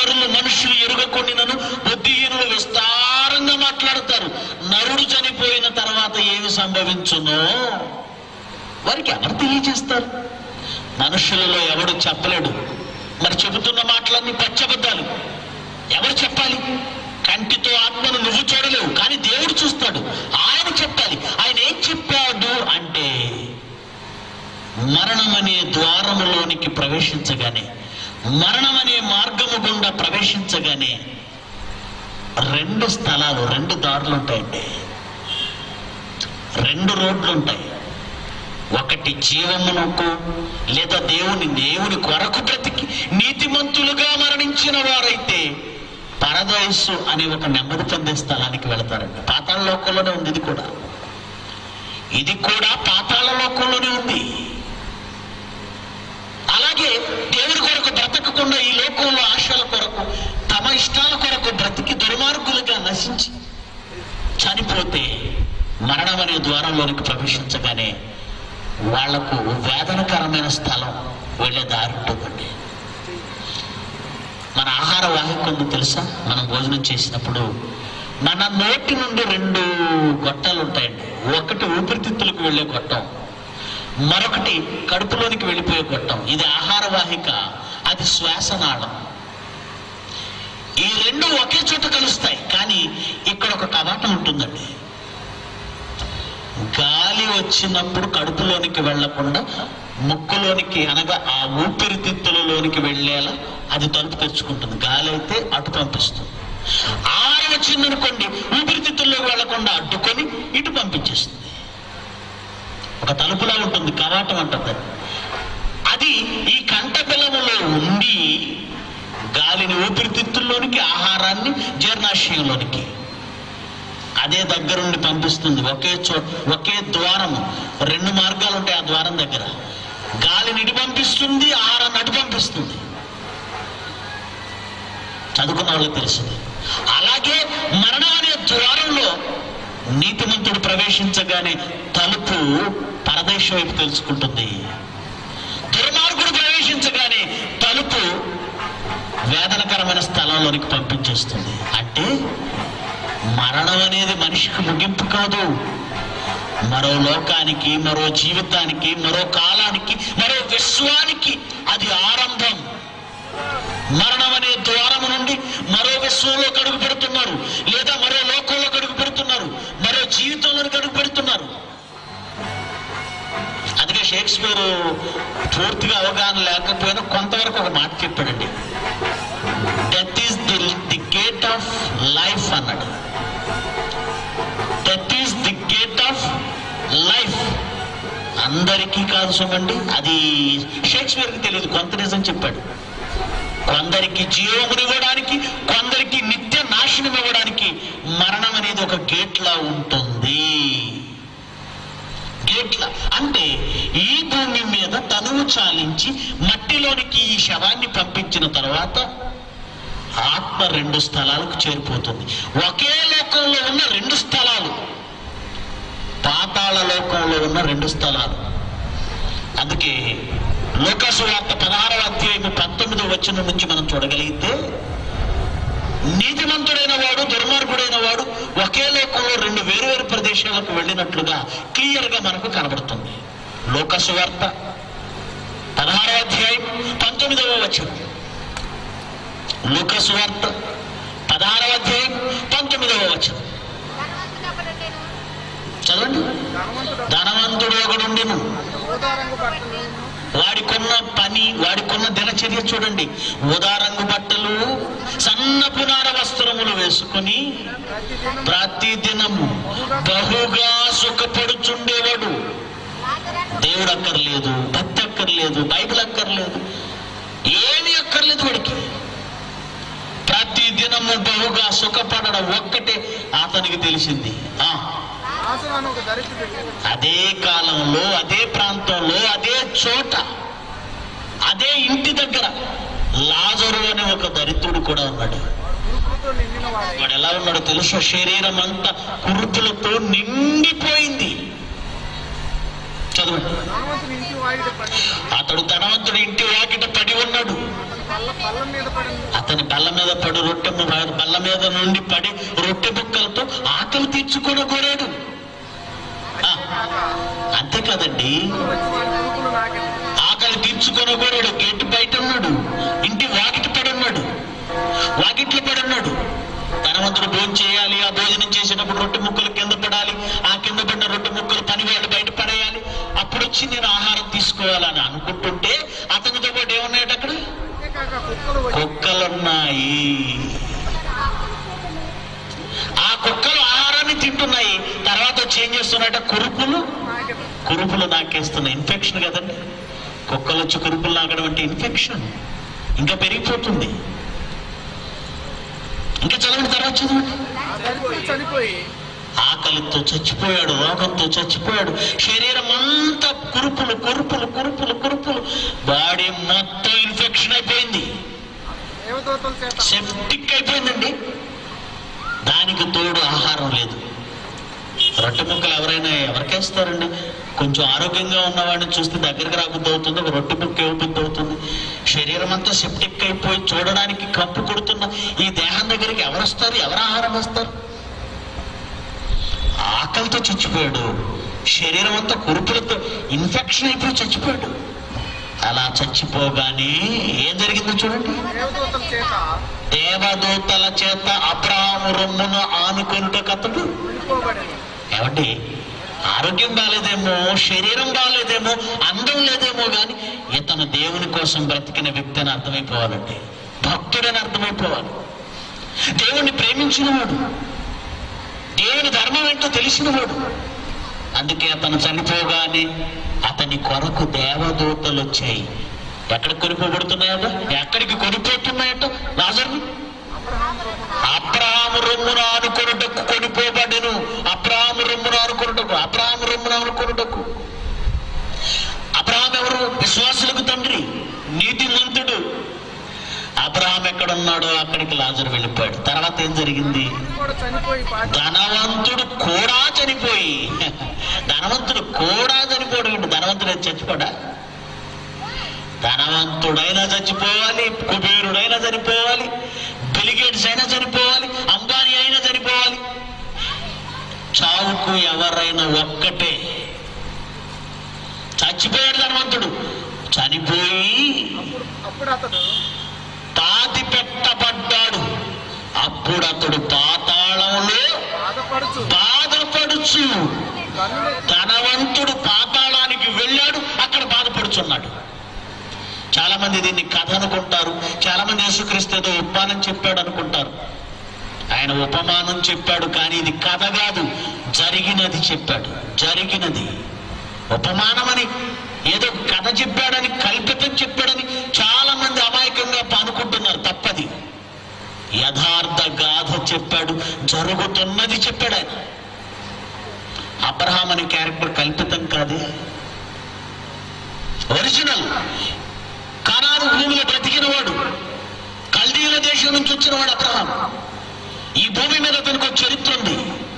నరులు మనుషులు ఎరుగకొండినను బుద్ధిహీనులు విస్తారంగా మాట్లాడతారు నరుడు చనిపోయిన తర్వాత ఏమి సంభవించునో వారికి ఎవరు తెలియజేస్తారు మనుషులలో ఎవడు చెప్పలేడు మరి చెబుతున్న మాటలన్నీ పచ్చబద్దాలు ఎవరు చెప్పాలి కంటితో ఆత్మను నువ్వు చూడలేవు కానీ దేవుడు చూస్తాడు ఆయన చెప్పాలి ఆయన ఏం చెప్పాడు అంటే మరణం అనే ద్వారములోనికి ప్రవేశించగానే మరణం అనే మార్గము గుండా ప్రవేశించగానే రెండు స్థలాలు రెండు దారులు ఉంటాయండి రెండు రోడ్లు ఉంటాయి ఒకటి జీవమునకు లేదా దేవుని దేవుని కొరకు బ్రతికి నీతిమంతులుగా మరణించిన వారైతే పరదయస్సు అనే ఒక నెమ్మది పొందే స్థలానికి వెళతారండి పాతాళ లోకంలోనే ఉంది ఇది కూడా ఇది కూడా పాతాళ లోకంలోనే ఉంది అలాగే దేవుడి కొరకు బ్రతకకుండా ఈ లోకంలో ఆశల కొరకు తమ ఇష్టాల కొరకు బ్రతికి దుర్మార్గులుగా నశించి చనిపోతే మరణం అనే ద్వారంలోనికి ప్రవేశించగానే వాళ్లకు వేదనకరమైన స్థలం వెళ్ళే దారి ఉంటుందండి మన ఆహార వాహిక ఉంది తెలుసా మనం భోజనం చేసినప్పుడు మన నోటి నుండి రెండు గొట్టాలు ఉంటాయండి ఒకటి ఊపిరితిత్తులకు వెళ్ళే గొట్టం మరొకటి కడుపులోనికి వెళ్ళిపోయే గొట్టం ఇది ఆహార వాహిక అది శ్వాసనాళం ఈ రెండు ఒకే చోట కలుస్తాయి కానీ ఇక్కడ ఒక కవాటం ఉంటుందండి గాలి వచ్చినప్పుడు కడుపులోనికి వెళ్లకుండా ముక్కులోనికి అనగా ఆ ఊపిరితిత్తులలోనికి వెళ్ళేలా అది తలుపు తెరుచుకుంటుంది గాలి అయితే అటు పంపిస్తుంది ఆహారం వచ్చిందనుకోండి ఊపిరితిత్తుల్లోకి వెళ్లకుండా అడ్డుకొని ఇటు పంపించేస్తుంది ఒక తలుపులా ఉంటుంది కవాటం అంటుంది అది ఈ కంట పిల్లములో ఉండి గాలిని ఊపిరితిత్తుల్లోనికి ఆహారాన్ని జీర్ణాశయంలోనికి అదే దగ్గరుండి పంపిస్తుంది ఒకే చో ఒకే ద్వారం రెండు మార్గాలు ఉంటాయి ఆ ద్వారం దగ్గర గాలిని ఇటు పంపిస్తుంది ఆహారాన్ని అటు పంపిస్తుంది చదువుకున్న వాళ్ళకి తెలుస్తుంది అలాగే మరణం అనే ద్వారంలో నీతిమంతుడు ప్రవేశించగానే తలుపు పరదేశం వైపు తెలుసుకుంటుంది దుర్మార్గుడు ప్రవేశించగానే తలుపు వేదనకరమైన స్థలంలోనికి పంపించేస్తుంది అంటే మరణం అనేది మనిషికి ముగింపు కాదు మరో లోకానికి మరో జీవితానికి మరో కాలానికి మరో విశ్వానికి అది ఆరంభం మరణం అనే ద్వారము నుండి మరో విశ్వంలో కడుగు పెడుతున్నారు లేదా మరో లోకంలో కడుగు పెడుతున్నారు మరో జీవితంలో కడుగు పెడుతున్నారు అందుకే షేక్స్పియర్ పూర్తిగా అవగాహన లేకపోయినా కొంతవరకు ఒక మాట చెప్పాడండి death is the the gate of life అన్నాడు death is the gate of life అందరికీ కాదు సుమండి అది షేక్స్పియర్కి తెలియదు కొంత నిజం చెప్పాడు కొందరికి జీవమునివ్వడానికి కొందరికి నిత్య నాశనం ఇవ్వడానికి మరణం అనేది ఒక గేట్లా ఉంటుంది గేట్ల అంటే ఈ భూమి మీద తనువు చాలించి మట్టిలోనికి ఈ శవాన్ని పంపించిన తర్వాత ఆత్మ రెండు స్థలాలకు చేరిపోతుంది ఒకే లోకంలో ఉన్న రెండు స్థలాలు పాతాళ లోకంలో ఉన్న రెండు స్థలాలు అందుకే లోకాసు వార్త పదహారవ అధ్యాయము పంతొమ్మిది వచ్చిన నుంచి మనం చూడగలిగితే నీతిమంతుడైన వాడు దుర్మార్గుడైన వాడు ఒకే లోకంలో రెండు వేరువేరు ప్రదేశాలకు వెళ్ళినట్లుగా క్లియర్ గా మనకు కనబడుతుంది లోకసు వార్త పదహారవ అధ్యాయం పంతొమ్మిదవ వచనం లోకసు వార్త పదహారవ అధ్యాయం పంతొమ్మిదవ వచనం చదవండి ధనవంతుడు ఒకడుండిను ఊదారంగు బట్టలు వాడికున్న పని వాడికున్న దినచర్య చూడండి ఉదారంగు బట్టలు సన్నపు నార వస్త్రములు వేసుకుని ప్రతిదినం ప్రతి దినము బహుగా సుఖపడుచుండేవాడు దేవుడు అక్కర్లేదు భక్తి అక్కర్లేదు బైబిల్ అక్కర్లేదు ఏమీ అక్కర్లేదు వాడికి ప్రతి దినము బహుగా సుఖపడడం ఒక్కటే అతనికి తెలిసింది ఆ ఆశను అని ఒక దరిద్రుడు అదే కాలంలో అదే ప్రాంతంలో అదే చోట అదే ఇంటి దగ్గర లాజరు అనే ఒక దరిద్రుడు కూడా ఉన్నాడు కురుకులతో నిండిన వాడే వాడు ఎలా ఉన్నాడో తెలుసు శరీరం అంతా కురుతులతో నిండిపోయింది చదవండి ధనవంతుని ఇంటి వాయిద పడి అతడు ధనవంతుడి ఇంటి వాకిట పడి ఉన్నాడు అతని బల్ల బల్ల మీద పడింది అతని బల్ల మీద పడి రొట్టె ము- బల్ల మీద నుండి పడి రొట్టె బుక్కలతో ఆకలి తీర్చుకుని కోరాడు ఆ, అంతే కదండి వచ్చి వాడి కొడుకులు నాకెళ్ళి ఆకలి తీర్చుకొని కోరాడు గేటు బయట ఉన్నాడు ఇంటి వాకిటి పడి ఉన్నాడు వాకిట్లో పడి ఉన్నాడు ధనవంతుడు భోజనం చేయాలి ఆ భోజనం చేసేటప్పుడు రొట్టె ముక్కలు కింద పడాలి ఆ కింద పడిన రొట్టె ముక్కలు పని వాళ్ళు బయట పడేయాలి అప్పుడు వచ్చి నేను ఆహారం తీసుకోవాలని అనుకుంటుంటే అతనితో పాటు ఏమున్నాయట అక్కడ కాక కుక్కలు వచ్చి కుక్కలున్నాయి ఆ కుక్కలు ఆహారాన్ని తింటున్నాయి తర్వాత వచ్చి ఏం చేస్తున్నాయట కురుపులు నాకెళ్ళి కురుపులు నాకేస్తున్నాయి ఇన్ఫెక్షన్ కదండి కుక్కలు వచ్చి కురుపులు నాకడం అంటే ఇన్ఫెక్షన్ ఇంకా పెరిగిపోతుంది ఇంకా చదవండి తర్వాత చదవండి ఆ దరిద్రుడు చనిపోయి ఆకలితో చచ్చిపోయాడు రోగంతో చచ్చిపోయాడు శరీరం అంతా కురుపులు కురుపులు కురుపులు కురుపులు బాడీ మొత్తం ఇన్ఫెక్షన్ అయిపోయింది దేవదూతల చేత సెప్టిక్ అయిపోయిందండి దానికి తోడు ఆహారం లేదు రొట్టె ముక్కలు ఎవరైనా ఎవరికేస్తారండి కొంచెం ఆరోగ్యంగా ఉన్నవాడిని చూస్తే దగ్గరికి రాబుద్ది అవుతుంది ఒక రొట్టె ముక్క ఇవ్వబుద్ధి అవుతుంది శరీరం అంతా సెప్టిక్ అయిపోయి చూడడానికి కంపు కొడుతున్న ఈ దేహం దగ్గరికి ఎవరు వస్తారు ఎవరు ఆహారం వస్తారు ఆకలితో చచ్చిపోయాడు శరీరం అంతా కురుపులతో ఇన్ఫెక్షన్ అయిపోయి చచ్చిపోయాడు అలా చచ్చిపోగానే ఏం జరిగిందో చూడండి దేవదూతల చేత దేవదూతల చేత అబ్రాహాము రొమ్మును ఆనుకొనుటకు అతడు వెళ్ళిపోబడింది ఏమండి ఆరోగ్యం బాలేదేమో శరీరం బాలేదేమో అందం లేదేమో కానీ ఇతను దేవుని కోసం బ్రతికిన వ్యక్తి అని అర్థమైపోవాలండి భక్తుడని అర్థమైపోవాలి దేవుణ్ణి ప్రేమించినవాడు దేవుని ధర్మం ఏంటో తెలిసినవాడు అందుకే అతను చనిపోగానే అతని కొరకు దేవదూతలు వచ్చాయి ఎక్కడ కొనిపోబడుతున్నాయట ఎక్కడికి కొనిపోతున్నాయట లాజర్ని అబ్రాహాము రొమ్మును ఆనుకొనుటకు కొనిపోబడెను అబ్రాహాము రొమ్మును ఆనుకొనుటకు అబ్రాహాము రొమ్మును ఆనుకొనుటకు అబ్రాహాం ఎవరు విశ్వాసులకు తండ్రి నీతిమంతుడు అబ్రాహాం ఎక్కడున్నాడో అక్కడికి లాజరు వెళ్ళిపోయాడు తర్వాత ఏం జరిగింది కూడా చనిపోయి పాటి ధనవంతుడు కూడా చనిపోయి ధనవంతుడు కూడా చనిపోడు వీడు ధనవంతుడు అయితే చచ్చిపోడా ధనవంతుడైనా చచ్చిపోవాలి కుబేరుడైనా చనిపోవాలి బిలిగేట్స్ అయినా చనిపోవాలి అంబానీ అయినా చనిపోవాలి చావుకు ఎవరైనా ఒక్కటే చచ్చిపోయాడు ధనవంతుడు చనిపోయి అప్పుడు అతడు పాతి పెట్టబడ్డాడు అప్పుడు అతడు పాతాళంలో బాధపడుచు బాధపడుచు కన్నులు ధనవంతుడు పాతాళానికి వెళ్ళాడు అక్కడ బాధపడుచున్నాడు చాలా మంది దీన్ని కథ అనుకుంటారు చాలా మంది యేసుక్రీస్తు ఏదో ఉపమానం చెప్పాడు అనుకుంటారు ఆయన ఉపమానం చెప్పాడు కానీ ఇది కథ కాదు జరిగినది చెప్పాడు జరిగినది ఉపమానమని ఏదో కథ చెప్పాడని కల్పితం చెప్పాడని చాలా మంది అమాయకంగా అనుకుంటున్నారు తప్పది యథార్థ గాథ చెప్పాడు జరుగుతున్నది చెప్పాడు ఆయన అబ్రహాం అనే క్యారెక్టర్ కల్పితం కాదే ఒరిజినల్ కనాను భూమిలో బ్రతికిన వాడు కల్దీల దేశం నుంచి వచ్చిన వాడు అబ్రహాం ఈ భూమి మీద అతనికి ఒక చరిత్ర ఉంది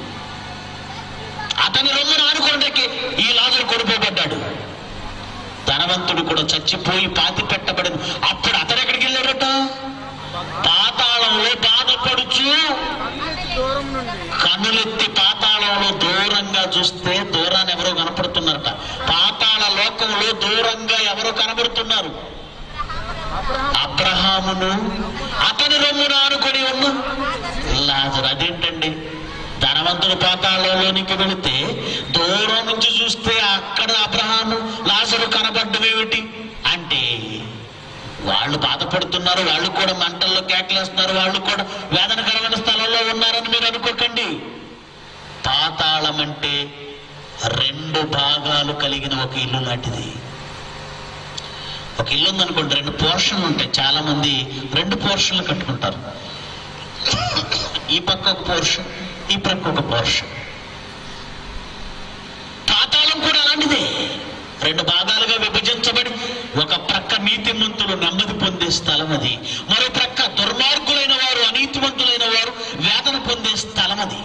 అతని రొమ్మును ఆనుకోవడానికి ఈ లాజరు కొనుకోబడ్డాడు ధనవంతుడు కూడా చచ్చిపోయి పాతి పెట్టబడిన అప్పుడు అతడు ఎక్కడికి వెళ్ళాడట పాతాళంలో బాధపడుచు కన్నులెత్తి దూరం నుండి కన్నులెత్తి పాతాళంలో దూరంగా చూస్తే దూరాన్ని ఎవరో కనపడుతున్నారట పాతాళ లోకంలో దూరంగా ఎవరో కనబడుతున్నారు అబ్రహాం అబ్రహామును అతని రొమ్మును ఆనుకొని ఉన్న లాజరు అదేంటండి ధనవంతుడు పాతాళంలోనికి వెళితే దూరం నుంచి చూస్తే అక్కడ అబ్రహాము లాజరు కనబడ్డం ఏమిటి అంటే వాళ్ళు బాధపడుతున్నారు వాళ్ళు కూడా మంటల్లో కేకలేస్తున్నారు వాళ్ళు కూడా వేదనకరమైన స్థలంలో ఉన్నారని మీరు అనుకోకండి పాతాళం అంటే రెండు భాగాలు కలిగిన ఒక ఇల్లు లాంటిది ఒక ఇల్లు ఉందనుకోండి రెండు పోర్షన్లు ఉంటాయి చాలా మంది రెండు పోర్షన్లు కట్టుకుంటారు ఈ పక్క ఒక పోర్షన్ ఈ పక్క ఒక పోర్షన్ పాతాళం కూడా అలాంటిదే రెండు భాగాలుగా విభజించబడి ఒక ప్రక్క నీతిమంతులు నెమ్మది పొందే స్థలం అది మరో ప్రక్క దుర్మార్గులైన వారు అనీతిమంతులైన వారు వేదన పొందే స్థలం అది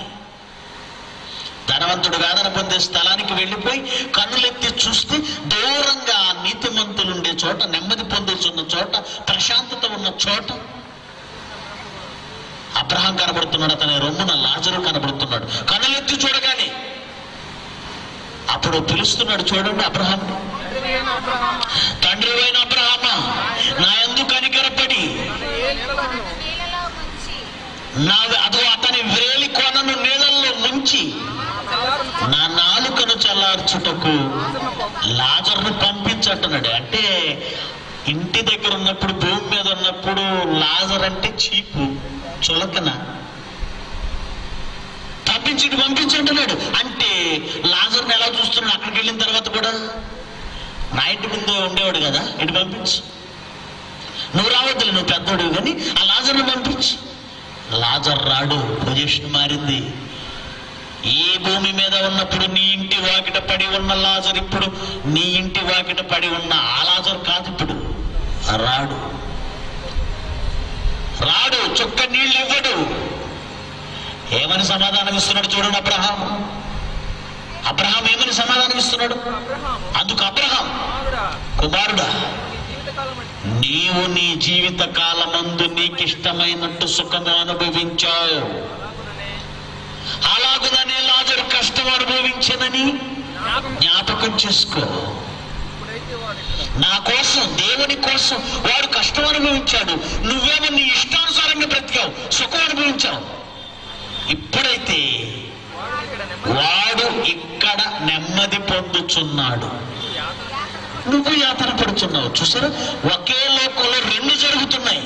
ధనవంతుడు వేదన పొందే స్థలానికి వెళ్ళిపోయి కన్నులెత్తి చూస్తే దూరంగా నీతిమంతులు ఉండే చోట నెమ్మది పొందుతున్న చోట ప్రశాంతత ఉన్న చోట అబ్రహాం కనబడుతున్నాడు అతని రొమ్మున లాజరు కనబడుతున్నాడు కనులెత్తి చూడగానే అప్పుడు పిలుస్తున్నాడు చూడండి అబ్రహాం తండ్రి అయిన అబ్రహాము తండ్రి అయిన అబ్రహామా నా ఎందు కనికరపడి ఏ నీళ్లను నీళ్ళలో ముంచి నా అదో అతని వేలి కొనను నీళ్ళల్లో ముంచి చల్లార్చు నా నాలుకను చల్లార్చుటకు లాజర్ను పంపించంటున్నాడు అంటే ఇంటి దగ్గర ఉన్నప్పుడు భూమి మీద ఉన్నప్పుడు లాజర్ అంటే చీపు చులకన పంపించి ఇటు పంపించంటున్నాడు అంటే లాజర్ని ఎలా చూస్తున్నాడు అక్కడికి వెళ్ళిన తర్వాత కూడా నా ఇంటి ముందు ఉండేవాడు కదా ఇటు పంపించు నువ్వు రావద్దులే నువ్వు పెద్దోడు కానీ ఆ లాజర్ను పంపించు లాజర్ రాడు పొజిషన్ మారింది ఈ భూమి మీద ఉన్నప్పుడు నీ ఇంటి వాకిట పడి ఉన్న లాజర్ ఇప్పుడు నీ ఇంటి వాకిట పడి ఉన్న ఆ లాజర్ కాదు ఇప్పుడు రాడు రాడు చుక్క నీళ్ళు ఇవ్వడు ఏమని సమాధానం ఇస్తున్నాడు చూడండి అబ్రహాం అబ్రహాం ఏమని సమాధానం ఇస్తున్నాడు అబ్రహాము అందుకు అబ్రహాం కుమారుడా కుమారుడా నీ జీవితకాలం నీవు నీ జీవిత కాలమందు నీకిష్టమైనట్టు సుఖము అనుభవించావు అలాగుననే అలాగుననే లాజరు కష్టం అనుభవించనని జ్ఞాపకం జ్ఞాపకం చేసుకో ఇప్పుడైతే వాడు ఇక్కడ నా కోసం దేవుని కోసం వాడు కష్టం అనుభవించాడు నువ్వేమో నీ ఇష్టానుసారంగా బ్రతికావు సుఖం అనుభవించావు ఇప్పుడైతే వాడు ఇక్కడ నెమ్మది వాడు ఇక్కడ నెమ్మది పొందుచున్నాడు యాతన నువ్వు యాతన పడుతున్నావు చూసారా ఒకే లోకంలో రెండు జరుగుతున్నాయి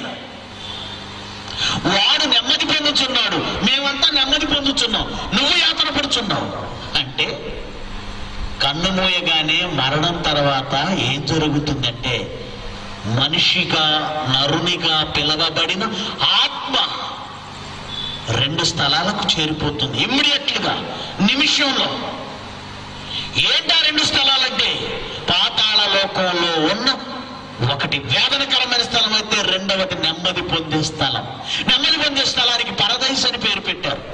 వాడు నెమ్మది పొందుతున్నాడు మేమంతా నెమ్మది పొందుతున్నాం నువ్వు యాతన పడుతున్నావు అంటే కన్ను మూయగానే మరణం తర్వాత ఏం జరుగుతుందంటే మనిషిగా నరునిగా పిలవబడిన ఆత్మ రెండు స్థలాలకు చేరిపోతుంది ఇమ్మీడియట్లుగా నిమిషంలో ఏంటా రెండు స్థలాలంటే పాతాళ లోకంలో ఉన్న ఒకటి వేదనకరమైన స్థలం అయితే రెండవది నెమ్మది పొందే స్థలం నెమ్మది పొందే స్థలానికి పరదైస్ అని పేరు పెట్టారు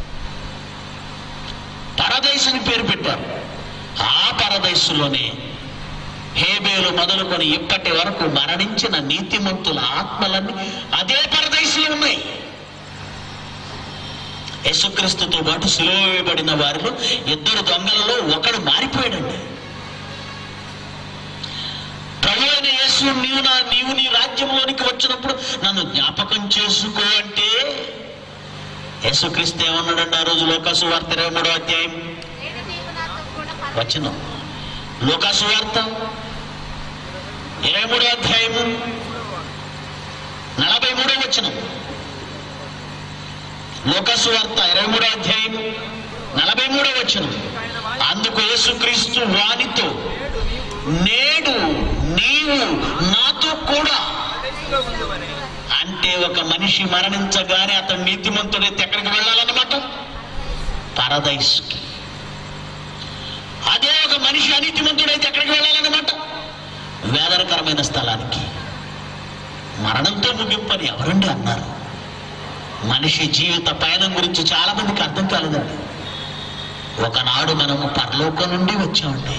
పరదైస్ అని పేరు పెట్టారు ఆ పరదైసులోనే హేబేలు మొదలుకొని ఇప్పటి వరకు మరణించిన నీతిమంతుల ఆత్మలన్నీ అదే పరదైసులో ఉన్నాయి యేసుక్రీస్తుతో పాటు సిలువ వేయబడిన వారిలో ఇద్దరు దొంగలలో ఒకడు మారిపోయాడండి ప్రభు అయిన యేసు నీవు నా నీవు నీ రాజ్యంలోనికి వచ్చినప్పుడు నన్ను జ్ఞాపకం చేసుకో అంటే యేసుక్రీస్తు ఏమన్నాడండి ఆ రోజు లోకాసు వార్త ఇరవై మూడో అధ్యాయం నేను నీవు నాతో కూడా పరమ వచ్చిన లోకాసు వార్త ఇరవై మూడో అధ్యాయము నలభై మూడో వచ్చిన లోకాసు వార్త ఇరవై మూడో అధ్యాయం నలభై మూడో వచ్చిన అందుకు యేసుక్రీస్తు వానితో నేడు నీవు నేడు నీవు నాతో కూడా పరదేశిలో ఉందువని అంటే ఒక మనిషి మరణించగానే అతను నీతిమంతుడైతే ఎక్కడికి వెళ్ళాలన్నమాట పరదైస్కి అదే ఒక మనిషి అనీతిమంతుడైతే ఎక్కడికి వెళ్ళాలన్నమాట వేదనకరమైన స్థలానికి మరణంతో ముగింపని ఎవరండి అన్నారు మనిషి జీవిత పయనం గురించి చాలా మందికి అర్థం కాలేదండి ఒకనాడు మనము పరలోకం నుండి వచ్చామండి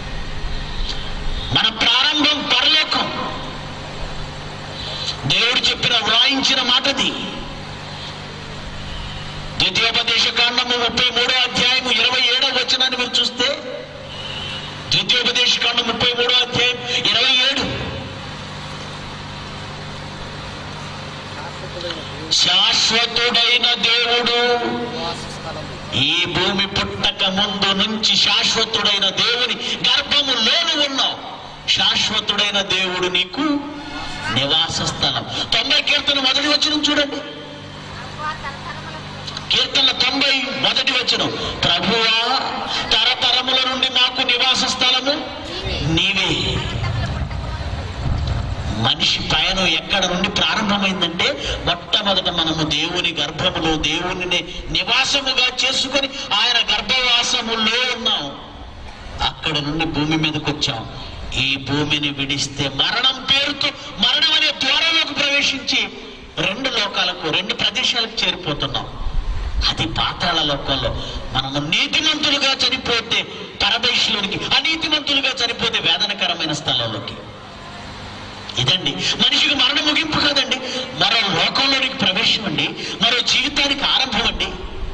మన ప్రారంభం పరలోకం దేవుడు చెప్పిన వ్రాయించిన మాటది ద్వితీయోపదేశ కాండము ముప్పై మూడో అధ్యాయం ఇరవై ఏడో వచనాన్ని మీరు చూస్తే ద్వితీయోపదేశ కాండం ముప్పై మూడో అధ్యాయం ఇరవై ఏడు శాశ్వతుడైన దేవుడు ఈ భూమి పుట్టక ముందు నుంచి శాశ్వతుడైన దేవుని గర్భములోను ఉన్నావు శాశ్వతుడైన దేవుడు నీకు నివాస స్థలం తొంభై కీర్తన మొదటి వచ్చిన చూడండి ప్రభువా తరతరములకు కీర్తన తొంభై మొదటి వచ్చిన ప్రభువా తరతరముల నుండి మాకు నివాస స్థలము నీవే మనిషి పయనం ఎక్కడ నుండి ప్రారంభమైందంటే మొట్టమొదట మనము దేవుని గర్భములో దేవుని నివాసముగా చేసుకొని ఆయన గర్భవాసములో ఉన్నాం అక్కడ నుండి భూమి మీదకి వచ్చాం ఈ భూమిని విడిస్తే మరణం పేరుతో మరణం అనే ద్వారంలోకి ప్రవేశించి రెండు లోకాలకు రెండు ప్రదేశాలకు చేరిపోతున్నాం అది పాతాళ లోకంలో మనము నీతిమంతులుగా చనిపోతే పరదేశంలోనికి అనీతిమంతులుగా చనిపోతే వేదనకరమైన స్థలంలోకి ఇదండి మనిషికి మరణ ముగింపు కాదండి మరో లోకంలోనికి ప్రవేశం అండి మరో జీవితానికి ఆరంభం అండి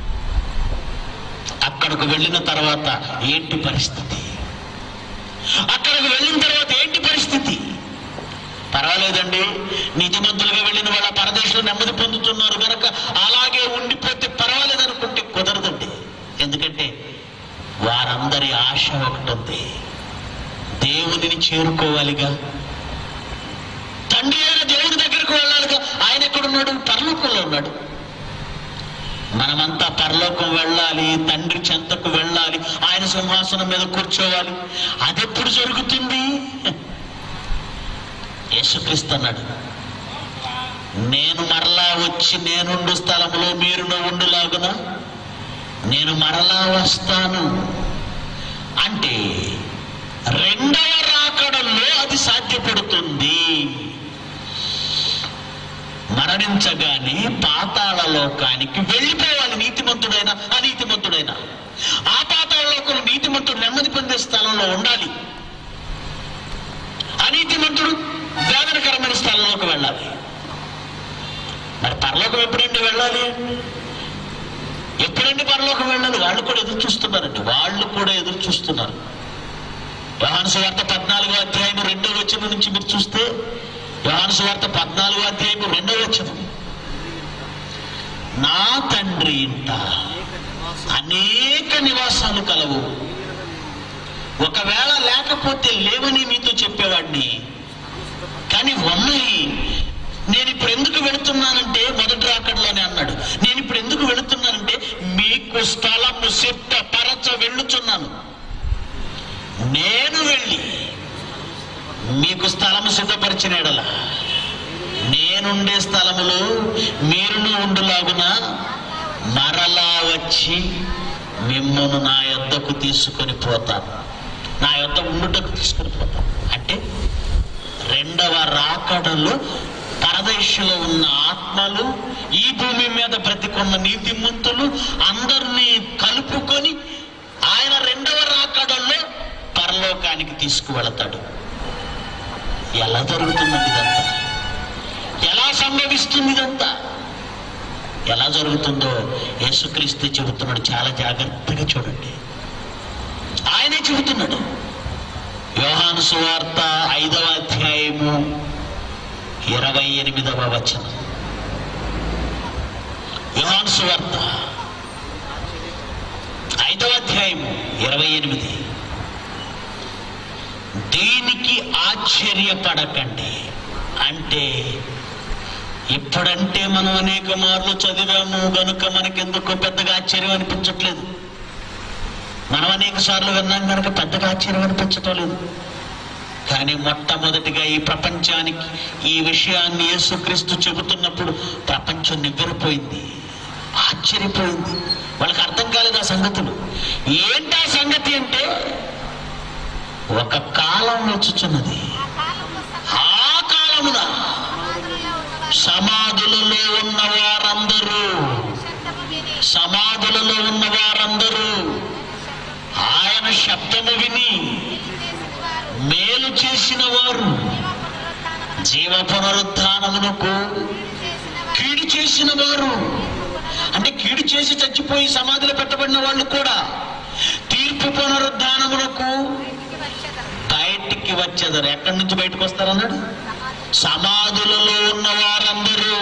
అక్కడకు వెళ్ళిన తర్వాత ఏంటి పరిస్థితి అక్కడికి వెళ్ళిన తర్వాత ఏంటి పరిస్థితి పర్వాలేదండి నీతిమంతులుగా వెళ్ళిన వాళ్ళ పరదేశంలో నెమ్మది పొందుతున్నారు కనుక అలాగే ఉండిపోతే పర్వాలేదు అనుకుంటే కుదరదండి ఎందుకంటే వారందరి ఆశ ఒకటి ఉంది దేవునిని చేరుకోవాలిగా తండ్రి అయిన దేవుని దగ్గరకు వెళ్ళాలిగా ఆయన ఎక్కడున్నాడు పరలోకంలో ఉన్నాడు మనమంతా పరలోకం వెళ్ళాలి తండ్రి చెంతకు వెళ్ళాలి ఆయన సింహాసనం మీద కూర్చోవాలి అది ఎప్పుడు జరుగుతుంది యేసుక్రీస్తు అన్నాడు నేను మరలా వచ్చి నేనుండు స్థలములో మీరు ఉండులాగున నేను మరలా వస్తాను అంటే రెండవ రాకడంలో అది సాధ్యపడుతుంది మరణించగానే పాతాళ లోకానికి వెళ్ళిపోవాలి నీతిమంతుడైనా అనీతిమంతుడైనా ఆ పాతాళ లోకంలో నీతిమంతుడు నెమ్మది పొందే స్థలంలో ఉండాలి అనీతిమంతుడు వేదనకరమైన స్థలంలోకి వెళ్ళాలి మరి పరలోకం ఎప్పుడండి వెళ్ళాలి ఎప్పుడండి పరలోకం వెళ్ళాలి వాళ్ళు కూడా ఎదురు చూస్తున్నారండి వాళ్ళు కూడా ఎదురు చూస్తున్నారు యోహాను సువార్త పద్నాలుగో అధ్యాయం రెండో వచనం నుంచి మీరు చూస్తే యోహాను సువార్త పద్నాలుగో అధ్యాయం రెండో వచనం నా తండ్రి ఇంట అనేక నివాసాలు కలవు ఒకవేళ లేకపోతే లేవని మీతో చెప్పేవాడిని కానీ ఉన్నాయి నేను ఇప్పుడు ఎందుకు వెళుతున్నానంటే మొదటి రాకడలోనే అన్నాడు నేను ఇప్పుడు ఎందుకు వెళుతున్నానంటే మీకు స్థలము సిద్ధపరచ వెళ్ళుచున్నాను నేను వెళ్ళి మీకు స్థలము సిద్ధపరిచిన ఎడల నేనుండే స్థలములో మీరును ఉండులాగున మరలా వచ్చి మిమ్మల్ని నా యొద్దకు తీసుకొని పోతాను నా యొద్ద ఉండుటకు తీసుకొని పోతాను అంటే రెండవ రాకడలో పరదేశంలో ఉన్న ఆత్మలు ఈ భూమి మీద బ్రతికున్న నీతిమంతులు అందరినీ కలుపుకొని ఆయన రెండవ రాకడల్లో పరలోకానికి తీసుకువెళతాడు ఎలా జరుగుతుందండి ఇదంతా ఎలా సంభవిస్తుంది ఇదంతా ఎలా జరుగుతుందో యేసుక్రీస్తు చెబుతున్నాడు చాలా జాగ్రత్తగా చూడండి ఆయనే చెబుతున్నాడు యోహాను సువార్త ఐదవ అధ్యాయము ఇరవై ఎనిమిదవ వచనం యోహాను సువార్త ఐదవ అధ్యాయము ఇరవై ఎనిమిది దీనికి ఆశ్చర్యపడకండి అంటే ఇప్పుడంటే మనం అనేక మార్లు చదివాము గనుక మనకెందుకో పెద్దగా ఆశ్చర్యం అనిపించట్లేదు మనం అనేక సార్లు విన్నాం కనుక పెద్దగా ఆశ్చర్యం అనిపించటం లేదు కానీ మొట్టమొదటిగా ఈ ప్రపంచానికి ఈ విషయాన్ని యేసుక్రీస్తు చెబుతున్నప్పుడు ప్రపంచం నివ్వెరపోయింది ఆశ్చర్యపోయింది వాళ్ళకి అర్థం కాలేదు ఆ సంగతులు ఏంటి ఆ సంగతి అంటే ఒక కాలం వచ్చుచున్నది ఆ కాలంలో ఆ కాలమున సమాధులలో ఉన్నవారు సమాధులలో ఉన్న వారందరూ శబ్దము విని సమాధులలో ఉన్న వారందరూ ఆయన శబ్దము విని మేలు చేసిన వారు మేలు చేసిన వారు జీవ పునరుత్థానము జీవ పునరుద్ధానమునకు కీడు చేసిన వారు కీడు చేసిన వారు అంటే కీడు చేసి చచ్చిపోయి సమాధిలో పెట్టబడిన వాళ్ళు కూడా తీర్పు పునరుద్ధానమునకు బయటికి వచ్చేదరు బయటికి వచ్చేదారు ఎక్కడి నుంచి బయటకు వస్తారన్నాడు సమాధి సమాధులలో ఉన్న వారందరూ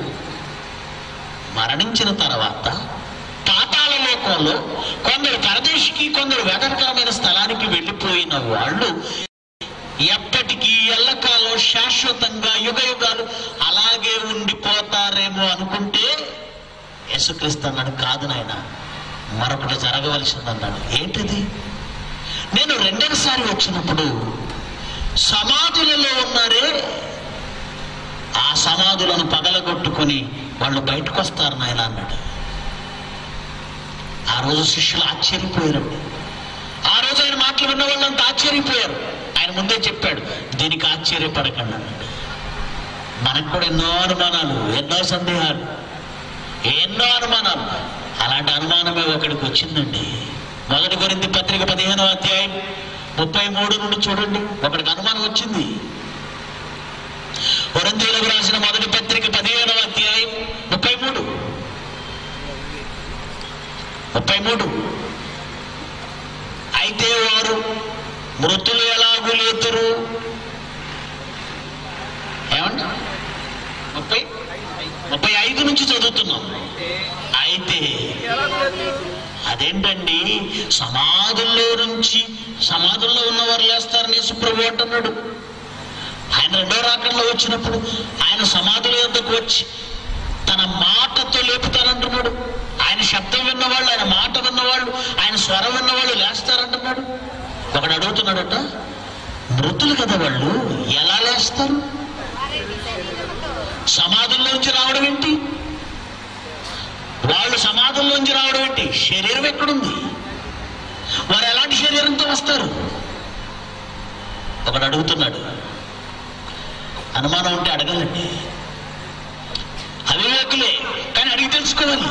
మరణించిన తర్వాత పాతాళ లోకంలో కొందరు పరదేశికి కొందరు వేదనకరమైన స్థలానికి వెళ్ళిపోయిన వాళ్ళు ఎప్పటికీ ఎల్లకాలం శాశ్వతంగా యుగ యుగాలు అలాగే ఉండిపోతారేమో అనుకుంటే యేసుక్రీస్తు అన్నాడు కాదు నాయన మరొకటి జరగవలసిందన్నాడు ఏంటిది నేను రెండవసారి వచ్చినప్పుడు సమాధులలో ఉన్నారే ఆ సమాధులను పగలగొట్టుకొని వాళ్ళు బయటకు వస్తారు నాయన అన్నాడు ఆ రోజు శిష్యులు ఆశ్చర్యపోయారండి ఆ రోజు ఆయన మాటలు విన్న వాళ్ళంతా ఆశ్చర్యపోయారు ఆయన ముందే చెప్పాడు దీనికి ఆశ్చర్యపడకండి అన్నాడు మనకు కూడా ఎన్నో అనుమానాలు ఎన్నో సందేహాలు ఎన్నో అనుమానాలు అలాంటి అనుమానమే ఒకడికి వచ్చిందండి మొదటి కొరింది పత్రిక పదిహేనవ అధ్యాయం ముప్పై మూడు నుండి చూడండి ఒకడికి అనుమానం వచ్చింది కొరింథీయులకు రాసిన మొదటి పత్రిక పదిహేనవ అధ్యాయం ముప్పై మూడు ముప్పై మూడు అయితే వారు మృతులు ఎలాగూ లేతురు ఏమండి ముప్పై ముప్పై ఐదు నుంచి చదువుతున్నాం అయితే ఎలా లేదు అదేంటండి సమాధుల్లో నుంచి సమాధుల్లో ఉన్నవారు లేస్తారని సుప్రభు అంటున్నాడు ఆయన రెండో రాకడలో వచ్చినప్పుడు ఆయన సమాధుల యొద్దకు వచ్చి తన మాటతో లేపుతారంటున్నాడు ఆయన శబ్దం విన్నవాళ్ళు ఆయన మాట విన్నవాళ్ళు ఆయన స్వరం విన్నవాళ్ళు లేస్తారంటున్నాడు ఒకడు అడుగుతున్నాడట మృతులు కదా వాళ్ళు ఎలా లేస్తారు వారి శరీరముతో సమాధుల్లో నుంచి రావడం ఏంటి వాళ్ళు సమాధుల్లోంచి రావడం ఏంటి శరీరం ఎక్కడుంది వారు ఎలాంటి శరీరంతో వస్తారు ఒకడు అడుగుతున్నాడు అనుమానం ఉంటే అడగలండి అవివేకులే కానీ అడిగి తెలుసుకోవాలి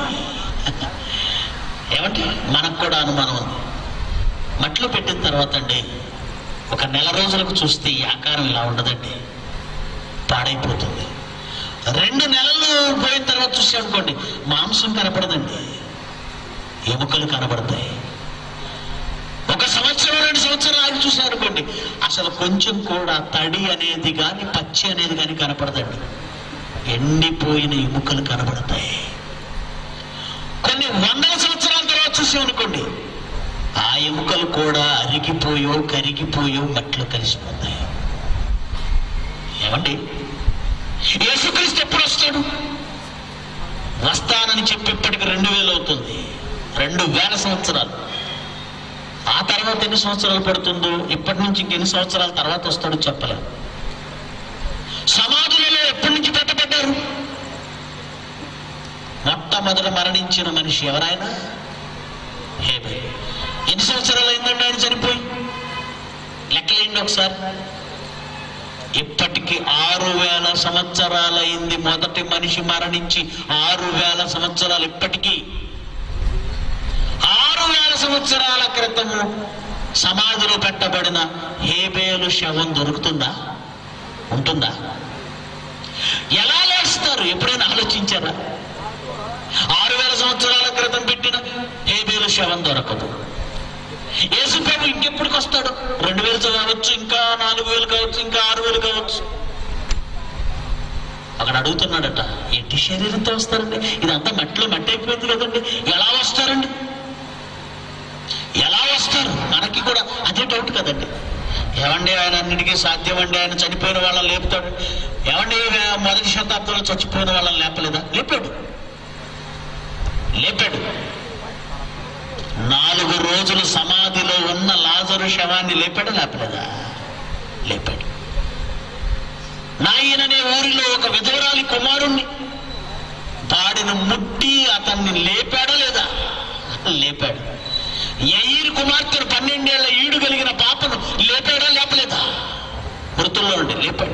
ఏమంటే మనకు కూడా అనుమానం ఉంది మట్లో పెట్టిన తర్వాత అండి ఒక నెల రోజులకు చూస్తే ఈ ఆకారం ఇలా ఉండదండి పాడైపోతుంది రెండు నెలలు పోయిన తర్వాత చూసామనుకోండి మాంసం కనపడదండి ఎముకలు కనబడతాయి ఒక సంవత్సరం రెండు సంవత్సరాలు ఆగి చూసారనుకోండి అసలు కొంచెం కూడా తడి అనేది కానీ పచ్చి అనేది కానీ కనపడదండి ఎండిపోయిన ఎముకలు కనబడతాయి కొన్ని వందల సంవత్సరాల తర్వాత చూసామనుకోండి ఆ ఎముకలు కూడా అరిగిపోయో కరిగిపోయో మట్లో కలిసిపోతాయి ఏమండి యేసుక్రీస్తు ఎప్పుడు వస్తాడు వస్తానని చెప్పి ఇప్పటికి రెండు వేలు అవుతుంది రెండు వేల సంవత్సరాలు ఆ తర్వాత ఎన్ని సంవత్సరాలు పడుతుందో ఇప్పటి నుంచి ఇంకెన్ని సంవత్సరాల తర్వాత వస్తాడో చెప్పలేం సమాధులలో ఎప్పటి నుంచి పెట్టబడ్డారు మొట్టమొదట మరణించిన మనిషి ఎవరైనా హేబే ఎన్ని సంవత్సరాలు అయిందండి ఆయన చనిపోయి లెక్కలేండి ఒకసారి ఇప్పటికి ఆరు వేల సంవత్సరాలైంది మొదటి మనిషి మరణించి ఆరు వేల సంవత్సరాలు ఇప్పటికీ ఆరు వేల సంవత్సరాల క్రితము సమాధిలో పెట్టబడిన హేబేలు శవం దొరుకుతుందా ఉంటుందా ఎలా లేస్తారు ఎప్పుడైనా ఆలోచించారా ఆరు వేల సంవత్సరాల క్రితం పెట్టిన హేబేలు శవం దొరకదు యేసు ప్రభు ఇంకెప్పటికి వస్తాడు రెండు వేలు కావచ్చు ఇంకా నాలుగు వేలు కావచ్చు ఇంకా ఆరు వేలు కావచ్చు అక్కడ అడుగుతున్నాడట ఎట్టి శరీరంతో వస్తారండి ఇదంతా మట్టిలో మట్టి అయిపోయింది కదండి ఎలా వస్తారండి ఎలా వస్తారు మనకి కూడా అదే డౌట్ కదండి ఏమండి ఆయన అన్నిటికీ సాధ్యమండి ఆయన చనిపోయిన వాళ్ళని లేపుతాడు ఏమండి ఆ మొదటి శతాబ్దంలో చచ్చిపోయిన వాళ్ళని లేపలేదా లేపాడు లేపాడు నాలుగు రోజులు సమాధిలో ఉన్న లాజరు శవాన్ని లేపాడు లేపలేదా లేపాడు నాయననే ఊరిలో ఒక విధవరాలి కుమారుణ్ణి వాడిని ముట్టి అతన్ని లేపాడా లేదా లేపాడు ఎయిర్ కుమార్తెను పన్నెండేళ్ల ఈడు కలిగిన పాపను లేపాడా లేపలేదా మృతుల్లో ఉండి లేపాడు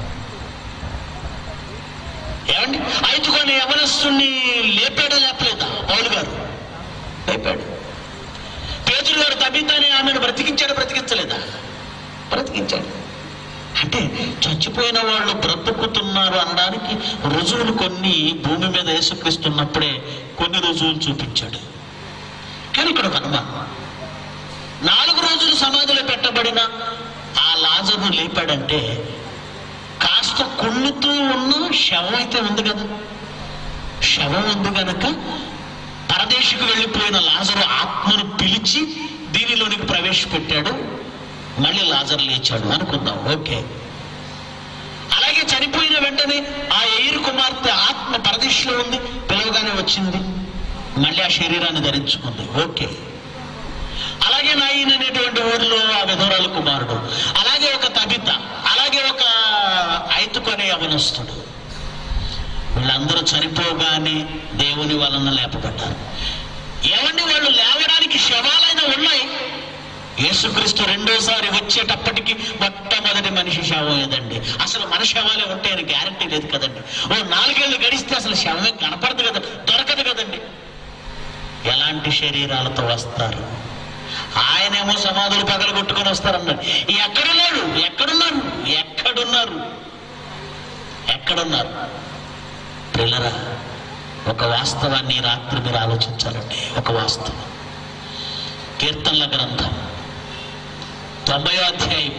ఏమండి ఐదుకొని యవనస్తుణ్ణి లేపాడా లేపలేదా పౌలు గారు లేపాడు పేతురు గారు తబితానే ఆమెను బ్రతికించాడు బ్రతికించలేదా బ్రతికించాడు అంటే చచ్చిపోయిన వాళ్ళు బ్రతుకుతున్నారు అనడానికి రుజువులు కొన్ని భూమి మీద యేసుక్రీస్తున్నప్పుడే కొన్ని రుజువులు చూపించాడు కానీ ఇక్కడ ఒక అనుమానం నాలుగు రోజులు సమాధిలో పెట్టబడిన ఆ లాజర్ను లేపాడంటే కాస్త కుళ్ళుతూ ఉన్న శవం అయితే ఉంది కదా శవం ఉంది గనక పరదేశకు వెళ్ళిపోయిన లాజరు ఆత్మను పిలిచి దీనిలోనికి ప్రవేశపెట్టాడు మళ్ళీ లాజర్ లేచాడు అనుకుందాం ఓకే అలాగే చనిపోయిన వెంటనే ఆ ఎయిర్ కుమార్తె ఆత్మ పరదేశంలో ఉంది పిలవగానే వచ్చింది మళ్ళీ ఆ శరీరాన్ని ధరించుకుంది ఓకే అలాగే నాయన్ అనేటువంటి ఊరిలో ఆ విధవరాలు కుమారుడు అలాగే ఒక తబిత అలాగే ఒక ఐతుకొనే యవనస్తుడు వీళ్ళందరూ చనిపోగానే దేవుని వలన లేపబడ్డారు ఏమండి వాళ్ళు లేవడానికి శవాలైన ఉన్నాయి యేసుక్రీస్తు రెండోసారి వచ్చేటప్పటికి మొట్టమొదటి మనిషి శవం ఏదండి అసలు మన శవాలే ఉంటాయని గ్యారంటీ లేదు కదండి ఓ నాలుగేళ్లు గడిస్తే అసలు శవమే కనపడదు కదా దొరకదు కదండి ఎలాంటి శరీరాలతో వస్తారు ఆయనేమో సమాధులు పగలు కొట్టుకొని వస్తారన్నాడు ఎక్కడున్నారు ఎక్కడున్నారు ఎక్కడున్నారు ఎక్కడున్నారు పిల్లరా ఒక వాస్తవాన్ని ఈ రాత్రి మీరు ఆలోచించాలండి ఒక వాస్తవం కీర్తనల గ్రంథం తొంభై అధ్యాయం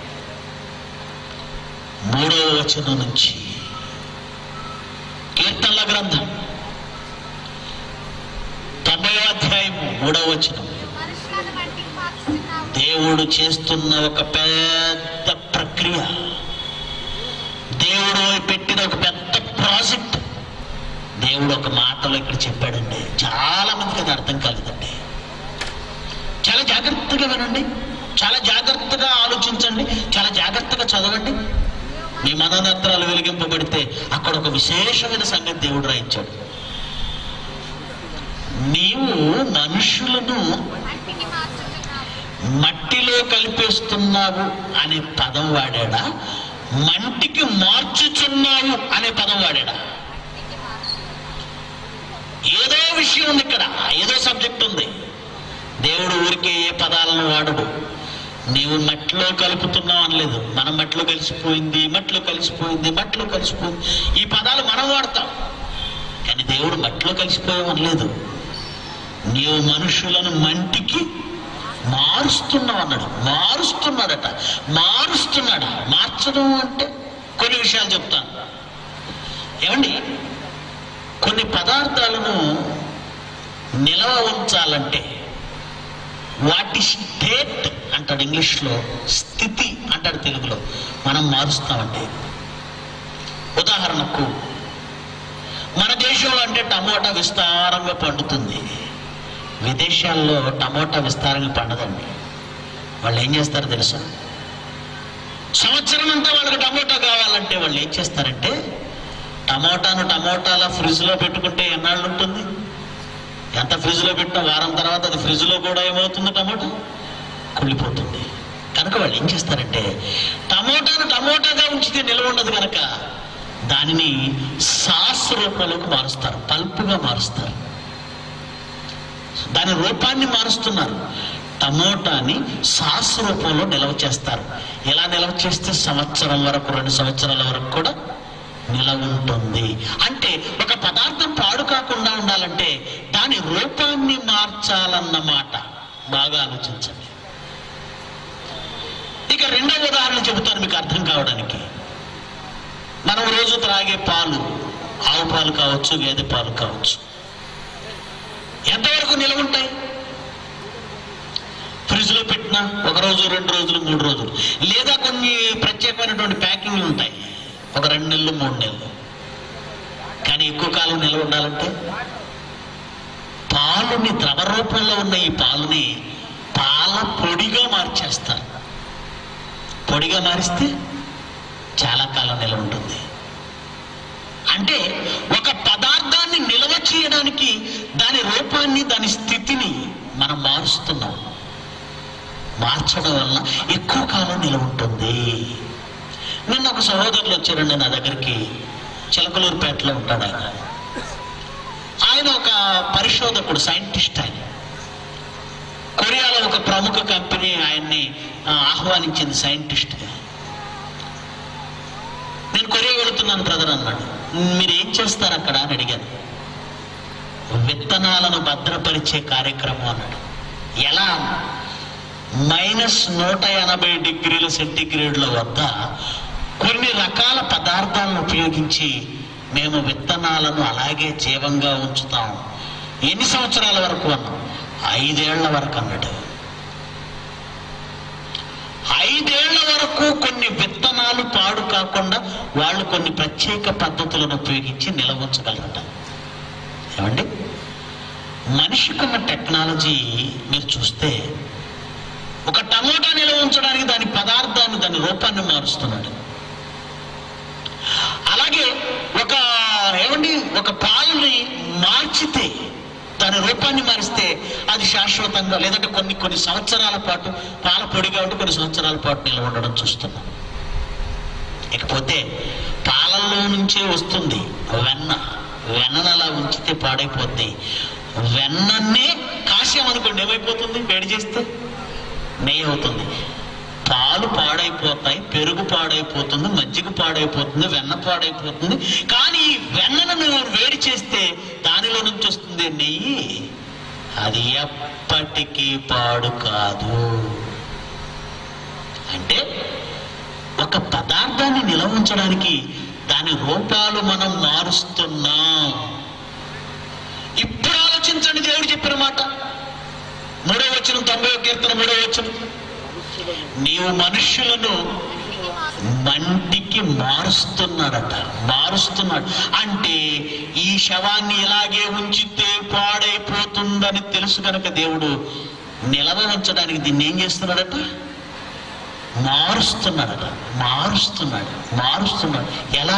మూడవ వచనం నుంచి కీర్తనల గ్రంథం తొంభై అధ్యాయం మూడవ వచనం మనుషులను మట్టికి మార్చుతున్నావు దేవుడు చేస్తున్న ఒక పెద్ద ప్రక్రియ దేవుడు పెట్టిన ఒక పెద్ద ప్రాజెక్ట్ దేవుడు ఒక మాటలో ఇక్కడ చెప్పాడండి చాలా మందికి అది అర్థం కాలేదండి చాలా జాగ్రత్తగా వినండి చాలా జాగ్రత్తగా ఆలోచించండి చాలా జాగ్రత్తగా చదవండి మీ మనోనేత్రాలు వెలిగింపబడితే అక్కడ ఒక విశేషమైన సంగతి దేవుడు రాయించాడు నీవు మనుషులను మట్టికి మార్చుతున్నావు మట్టిలో కలిపేస్తున్నావు అనే పదం వాడాడా మంటికి మార్చుచున్నావు అనే పదం వాడాడా మట్టికి మార్చు ఏదో విషయం ఉంది ఇక్కడ ఏదో సబ్జెక్ట్ ఉంది దేవుడు ఊరికే ఏ పదాలను వాడడు నీవు మట్టిలో కలుపుతున్నావు అనలేదు మనం మట్టిలో కలిసిపోయింది మట్టిలో కలిసిపోయింది మట్టిలో కలిసిపోయింది ఈ పదాలు మనం వాడతాం కానీ దేవుడు మట్టిలో కలిసిపోయావు అనలేదు నీవు మనుషులను మంటికి మారుస్తున్నావు అన్నాడు మారుస్తున్నాడట మారుస్తున్నాడా మార్చడం అంటే కొన్ని విషయాలు చెప్తాను ఏమండి కొన్ని పదార్థాలను నిల్వ ఉంచాలంటే వాటి స్టేట్ అంటాడు ఇంగ్లీష్లో స్థితి అంటాడు తెలుగులో మనం మారుస్తామంటే ఉదాహరణకు మన దేశంలో అంటే టమోటా విస్తారంగా పండుతుంది విదేశాల్లో టమోటా విస్తారంగా పండదండి వాళ్ళు ఏం చేస్తారో తెలుసా సంవత్సరం అంతా వాళ్ళకి టమోటా కావాలంటే వాళ్ళు ఏం చేస్తారంటే టమోటాను టమోటాల ఫ్రిడ్జ్లో పెట్టుకుంటే ఎన్నాళ్ళు ఉంటుంది ఎంత ఫ్రిడ్జ్లో పెట్టినా వారం తర్వాత అది ఫ్రిడ్జ్లో కూడా ఏమవుతుంది టమోటా కుళ్ళిపోతుంది కనుక వాళ్ళు ఏం చేస్తారంటే టమోటాను టమోటాగా ఉంచితే నిల్వ ఉండదు కనుక దానిని సాస్ రూపంలోకి మారుస్తారు పల్పుగా మారుస్తారు దాని రూపాన్ని మారుస్తున్నారు టమోటాని సాస్ రూపంలో నిల్వ చేస్తారు ఎలా నిల్వ చేస్తే సంవత్సరం వరకు రెండు సంవత్సరాల వరకు కూడా నిలవ ఉంటుంది అంటే ఒక పదార్థం పాడు కాకుండా ఉండాలంటే దాని రూపాన్ని మార్చాలన్నమాట బాగా ఆలోచించండి ఇక రెండవ ఉదాహరణ చెబుతాను మీకు అర్థం కావడానికి మనం రోజు త్రాగే పాలు ఆవు పాలు కావచ్చు గేదె పాలు కావచ్చు ఎంతవరకు నిలవ ఉంటాయి ఫ్రిడ్జ్ లో పెట్టినా ఒక రోజు రెండు రోజులు మూడు రోజులు లేదా కొన్ని ప్రత్యేకమైనటువంటి ప్యాకింగ్లు ఉంటాయి ఒక రెండు నెలలు మూడు నెలలు కానీ ఎక్కువ కాలం నిల్వ ఉండాలంటే పాలుని ద్రవ రూపంలో ఉన్న ఈ పాలుని పాల పొడిగా మార్చేస్తారు పొడిగా మారిస్తే చాలా కాలం నిల్వ ఉంటుంది అంటే ఒక పదార్థాన్ని నిల్వ చేయడానికి దాని రూపాన్ని దాని స్థితిని మనం మారుస్తున్నాం మార్చడం వల్ల ఎక్కువ కాలం నిల్వ ఉంటుంది నిన్న ఒక సహోదరులు వచ్చారండి నా దగ్గరికి చిలకలూరుపేటలో ఉంటాడు ఆయన ఆయన ఒక పరిశోధకుడు సైంటిస్ట్ ఆయన కొరియాలో ఒక ప్రముఖ కంపెనీ ఆయన్ని ఆ, ఆహ్వానించింది సైంటిస్ట్గా నేను కొరియా వెళుతున్నాను బ్రదర్ అన్నాడు మీరు ఏం చేస్తారు అక్కడ అని అడిగాను విత్తనాలను భద్రపరిచే కార్యక్రమం అన్నాడు ఎలా మైనస్ నూట ఎనభై డిగ్రీల సెంటిగ్రేడ్ల వద్ద కొన్ని రకాల పదార్థాలను ఉపయోగించి మేము విత్తనాలను అలాగే జీవంగా ఉంచుతాం ఎన్ని సంవత్సరాల వరకు అన్నాం ఐదేళ్ల వరకు అన్నాడు ఐదేళ్ల వరకు కొన్ని విత్తనాలు పాడు కాకుండా వాళ్ళు కొన్ని ప్రత్యేక పద్ధతులను ఉపయోగించి నిల్వ ఉంచగలరట ఏమండి మనిషికున్న టెక్నాలజీ మీరు చూస్తే ఒక టమోటా నిల్వ ఉంచడానికి దాని పదార్థాన్ని దాని రూపాన్ని మారుస్తున్నాడు అలాగే ఒక ఏమండి ఒక పాలని మార్చితే దాని రూపాన్ని మారిస్తే అది శాశ్వతంగా లేదంటే కొన్ని కొన్ని సంవత్సరాల పాటు పాల పొడిగా ఉంటే కొన్ని సంవత్సరాల పాటు నిల్వ ఉండడం చూస్తున్నాం ఇకపోతే పాలల్లో నుంచే వస్తుంది వెన్న వెన్నను అలా ఉంచితే పాడైపోద్ది వెన్నన్నే కాసామనుకోండి ఏమైపోతుంది వేడి చేస్తే నెయ్యి అవుతుంది పాలు పాడైపోతాయి పెరుగు పాడైపోతుంది మజ్జిగ పాడైపోతుంది వెన్న పాడైపోతుంది కానీ ఈ వెన్నను నువ్వు వేడి చేస్తే దానిలో నుంచి వస్తుంది నెయ్యి అది ఎప్పటికీ పాడు కాదు అంటే ఒక పదార్థాన్ని నిలవ ఉంచడానికి దాని రూపాలు మనం మారుస్తున్నాం ఇప్పుడు ఆలోచించండి దేవుడు చెప్పిన మాట మూడో వచ్చిన తొంభై కీర్తన మూడో వచ్చిన నీవు మనుష్యులను మంటికి మారుస్తున్నాడట మారుస్తున్నాడు అంటే ఈ శవాన్ని ఇలాగే ఉంచితే పాడైపోతుందని తెలుసు కనుక దేవుడు నిలవ ఉంచడానికి దీన్ని ఏం చేస్తున్నాడట మారుస్తున్నాడట మారుస్తున్నాడు మారుస్తున్నాడు ఎలా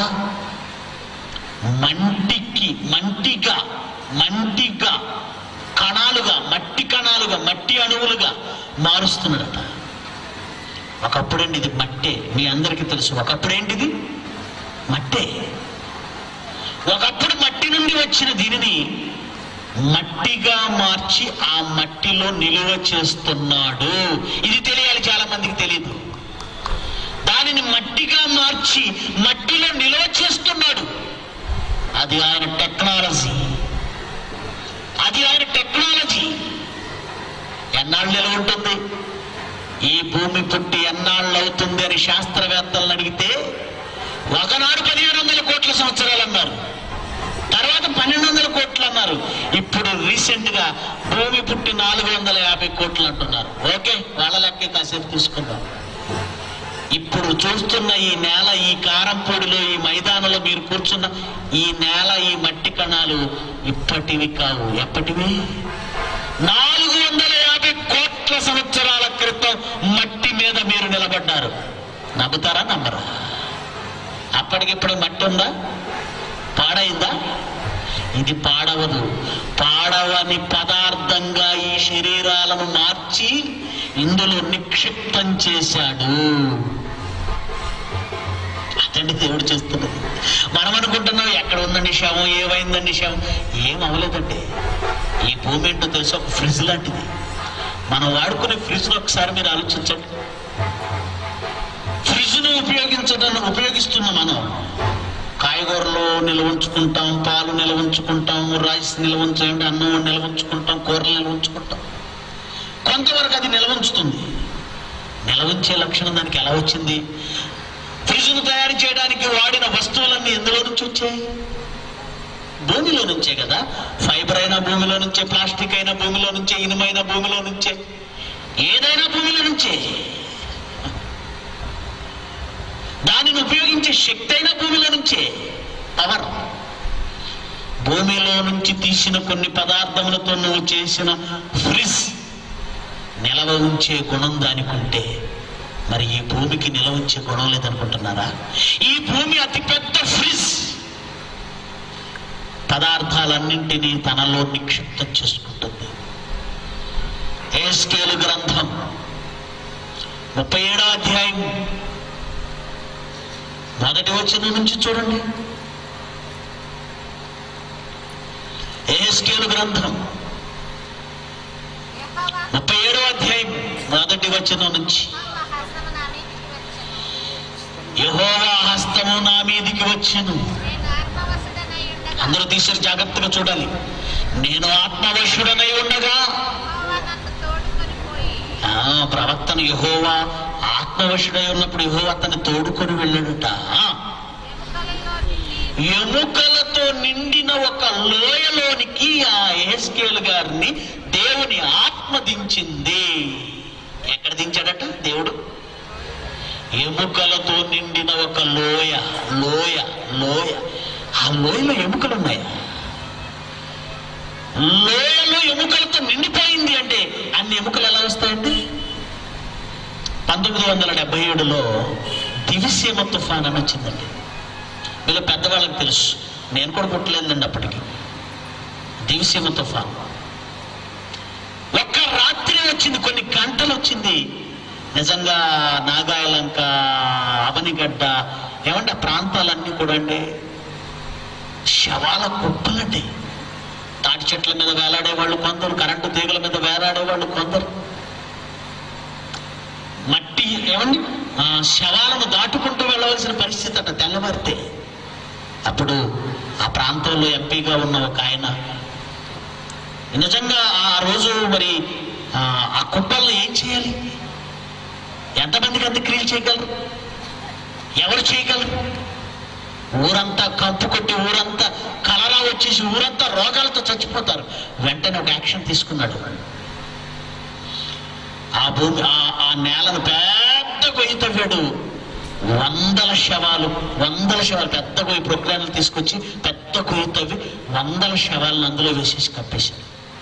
మంటికి మంటిగా మంటిగా కణాలుగా మట్టి కణాలుగా మట్టి అణువులుగా మారుస్తున్నాడట ఒకప్పుడండి ఇది మట్టే మీ అందరికీ తెలుసు ఒకప్పుడేంటిది మట్టే ఒకప్పుడు మట్టి నుండి వచ్చిన దీనిని మట్టిగా మార్చి ఆ మట్టిలో నిలువ చేస్తున్నాడు ఇది తెలియాలి చాలా మందికి తెలియదు దానిని మట్టిగా మార్చి మట్టిలో నిలువ చేస్తున్నాడు అది ఆయన టెక్నాలజీ అది ఆయన టెక్నాలజీ ఎన్నాళ్ళు నిలవ ఉంటుంది ఈ భూమి పుట్టి ఎన్నాళ్ళు అవుతుంది అని శాస్త్రవేత్తలను అడిగితే ఒకనాడు పదిహేను వందల కోట్ల సంవత్సరాలు అన్నారు తర్వాత పన్నెండు వందల కోట్లు అన్నారు ఇప్పుడు రీసెంట్ గా భూమి పుట్టి నాలుగు వందల యాభై కోట్లు అంటున్నారు ఓకే వాళ్ళ లెక్క కాసేపు తీసుకుందాం ఇప్పుడు చూస్తున్న ఈ నేల ఈ కారంపొడిలో ఈ మైదానంలో మీరు కూర్చున్న ఈ నేల ఈ మట్టి కణాలు ఇప్పటివి కావు ఎప్పటివి నాలుగు వందల యాభై కోట్ల సంవత్సరాల క్రితం మట్టి మీద మీరు నిలబడ్డారు నమ్ముతారా నమ్మరా అప్పటికిప్పుడు మట్టి ఉందా పాడైందా ఇది పాడవదు పాడవని పదార్థంగా ఈ శరీరాలను మార్చి ఇందులో నిక్షిప్తం చేశాడు అదండి దేవుడు చేస్తున్నది మనం అనుకుంటున్నాం ఎక్కడ ఉందండి శవం ఏమైందండి శవం ఏం అవ్వలేదండి ఈ భూమి ఏంటో తెలుసు ఒక ఫ్రిడ్జ్ లాంటిది మనం వాడుకునే ఫ్రిడ్జ్ ఒకసారి మీరు ఆలోచించండి ఫ్రిడ్జ్ ను ఉపయోగించడం ఉపయోగిస్తున్న మనం కాయగూరలు నిల్వ ఉంచుకుంటాం పాలు నిల్వ ఉంచుకుంటాం రైస్ నిల్వ ఉంచండి అన్నం నిల్వ ఉంచుకుంటాం కూరలు నిల్వ ఉంచుకుంటాం కొంతవరకు అది నిల్వ ఉంచుతుంది నిల్వ ఉంచే లక్షణం దానికి ఎలా వచ్చింది ఫ్రిడ్జ్ను తయారు చేయడానికి వాడిన వస్తువులన్నీ ఎందులో నుంచి వచ్చాయి భూమిలో నుంచే కదా ఫైబర్ అయినా భూమిలో నుంచే ప్లాస్టిక్ అయినా భూమిలో నుంచే ఇనుమైన భూమిలో నుంచే ఏదైనా భూమిలో నుంచే దానిని ఉపయోగించే శక్తి అయిన భూమిలో నుంచే పవర్ భూమిలో నుంచి తీసిన కొన్ని పదార్థములతో నువ్వు చేసిన ఫ్రిజ్ నిలవ ఉంచే గుణం దానికి ఉంటే మరి ఈ భూమికి నిలవ ఉంచే గుణం లేదనుకుంటున్నారా ఈ భూమి అతి పెద్ద ఫ్రిజ్ పదార్థాలన్నింటినీ తనలో నిక్షిప్తం చేసుకుంటుంది ఏస్కేలు గ్రంథం ముప్పై ఏడో అధ్యాయం మొదటి వచ్చిన నుంచి చూడండి ఏస్కేలు గ్రంథం యెహోవా ముప్పై ఏడో అధ్యాయం మొదటి వచనం నుంచి యెహోవా హస్తము నా మీదికి వచ్చెను. యహోవా హస్తము నా మీదికి వచ్చెను నేను ఆత్మవశుడనై ఉండగా అందరూ తీసారు జాగ్రత్తగా చూడాలి నేను ఆత్మవశుడనై ఉండగా యెహోవా నన్ను తోడుకొని పోయి ఆ ప్రవక్తను యహోవా ఆత్మవశుడై ఉన్నప్పుడు యహోవా అతన్ని తోడుకొని వెళ్ళాడట ఆ, ఎముకలలో నుండి ఎముకలతో నిండిన ఒక లోయలోనికి ఆ ఏస్కేల్ గారిని దేవుని ఆత్మ దించింది ఎక్కడ దించాడట దేవుడు ఎముకలతో నిండిన ఒక లోయ లోయ లోయ ఆ లోయలో ఎముకలు ఉన్నాయా లోయలో ఎముకలతో నిండిపోయింది అంటే అన్ని ఎముకలు ఎలా వస్తాయండి పంతొమ్మిది వందల డెబ్బై ఏడులో దివిసీమ తుఫాన్ అని వచ్చిందండి వీళ్ళు పెద్దవాళ్ళకి తెలుసు నేను కూడా పుట్టలేదండి అప్పటికి దివిసీమ తుఫాన్ ఒక్క రాత్రి వచ్చింది కొన్ని గంటలు వచ్చింది నిజంగా నాగాయలంక అవనిగడ్డ ఏమంటే ఆ ప్రాంతాలన్నీ కూడా అండి శవాల కుప్పలండి తాటి చెట్ల మీద వేలాడే వాళ్ళు కొందరు కరెంటు తీగల మీద వేలాడే వాళ్ళు కొందరు మట్టి ఏమండి ఆ, శవాలను దాటుకుంటూ వెళ్ళవలసిన పరిస్థితి అట తెల్లవారితే అప్పుడు ఆ ప్రాంతంలో ఎంపీగా ఉన్న ఒక ఆయన నిజంగా ఆ రోజు మరి ఆ, ఆ కుప్పల్లో ఏం చేయాలి ఎంతమందికి అంత్యక్రియలు చేయగలరు ఎవరు చేయగలరు ఊరంతా కంపు కొట్టి ఊరంతా కలరా వచ్చేసి ఊరంతా రోగాలతో చచ్చిపోతారు వెంటనే ఒక యాక్షన్ తీసుకున్నాడు ఆ భూమి ఆ ఆ నేలను పెద్ద గొయ్యి తవ్వాడు వందల శవాలు వందల శవాలు పెద్ద గొయ్యి ప్రొక్రాన్లు తీసుకొచ్చి పెద్ద గొయ్యి తవ్వి వందల శవాలను అందులో వేసేసి కప్పేశాడు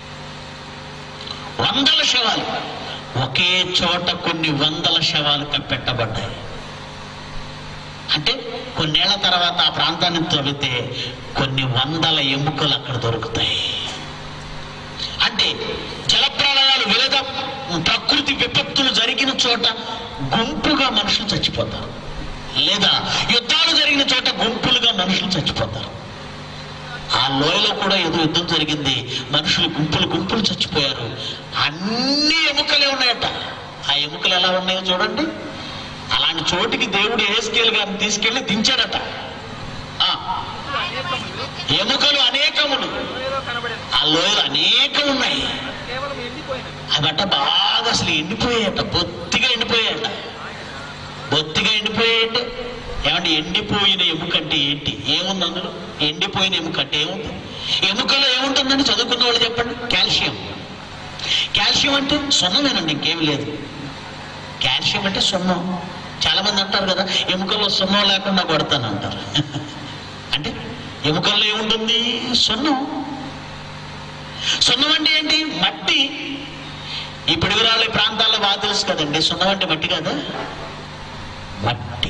వందల శవాలు ఒకే చోట కొన్ని వందల శవాలు కప్పెట్టబడ్డాయి అంటే కొన్నేళ్ల తర్వాత ఆ ప్రాంతాన్ని తవ్వితే కొన్ని వందల ఎముకలు అక్కడ దొరుకుతాయి అంటే జలప్రళయాలు వివిధ ప్రకృతి విపత్తులు జరిగిన చోట గుంపుగా మనుషులు చచ్చిపోతారు లేదా యుద్ధాలు జరిగిన చోట గుంపులుగా మనుషులు చచ్చిపోతారు ఆ లోయలో కూడా ఏదో యుద్ధం జరిగింది మనుషులు గుంపులు గుంపులు చచ్చిపోయారు అన్ని ఎముకలే ఉన్నాయట ఆ ఎముకలు ఎలా ఉన్నాయో చూడండి అలాంటి చోటికి దేవుడు ఏస్కేల్ గారిని తీసుకెళ్లి దించాడట ఆ, అనేకములు ఎముకలు అనేకములు ఏదో కనబడేది ఆ లోయలు అనేకం ఉన్నాయి కేవలం ఎండిపోయినవి అవట బాగా అసలు ఎండిపోయాయట బొత్తిగా ఎండిపోయాయట బొత్తిగా ఎండిపోయాయంటే ఏమంటే ఎండిపోయిన ఎముక అంటే ఏంటి ఏముంది అందులో ఎండిపోయిన ఎముక అంటే ఏముంది ఎముకలో ఏముంటుందండి చదువుకున్న వాళ్ళు చెప్పండి కాల్షియం కాల్షియం అంటే సున్నమేనండి ఇంకేం లేదు కాల్షియం అంటే సున్నం చాలా మంది అంటారు కదా ఎముకల్లో సున్నం లేకుండా కొడతాను అంటారు అంటే ఎముకల్లో ఏముంటుంది సున్నం సున్నం అంటే ఏంటి మట్టి ఈ పిడుగురాళ్ళ ప్రాంతాల్లో బాగా తెలుసు కదండి సున్నం అంటే మట్టి కదా మట్టి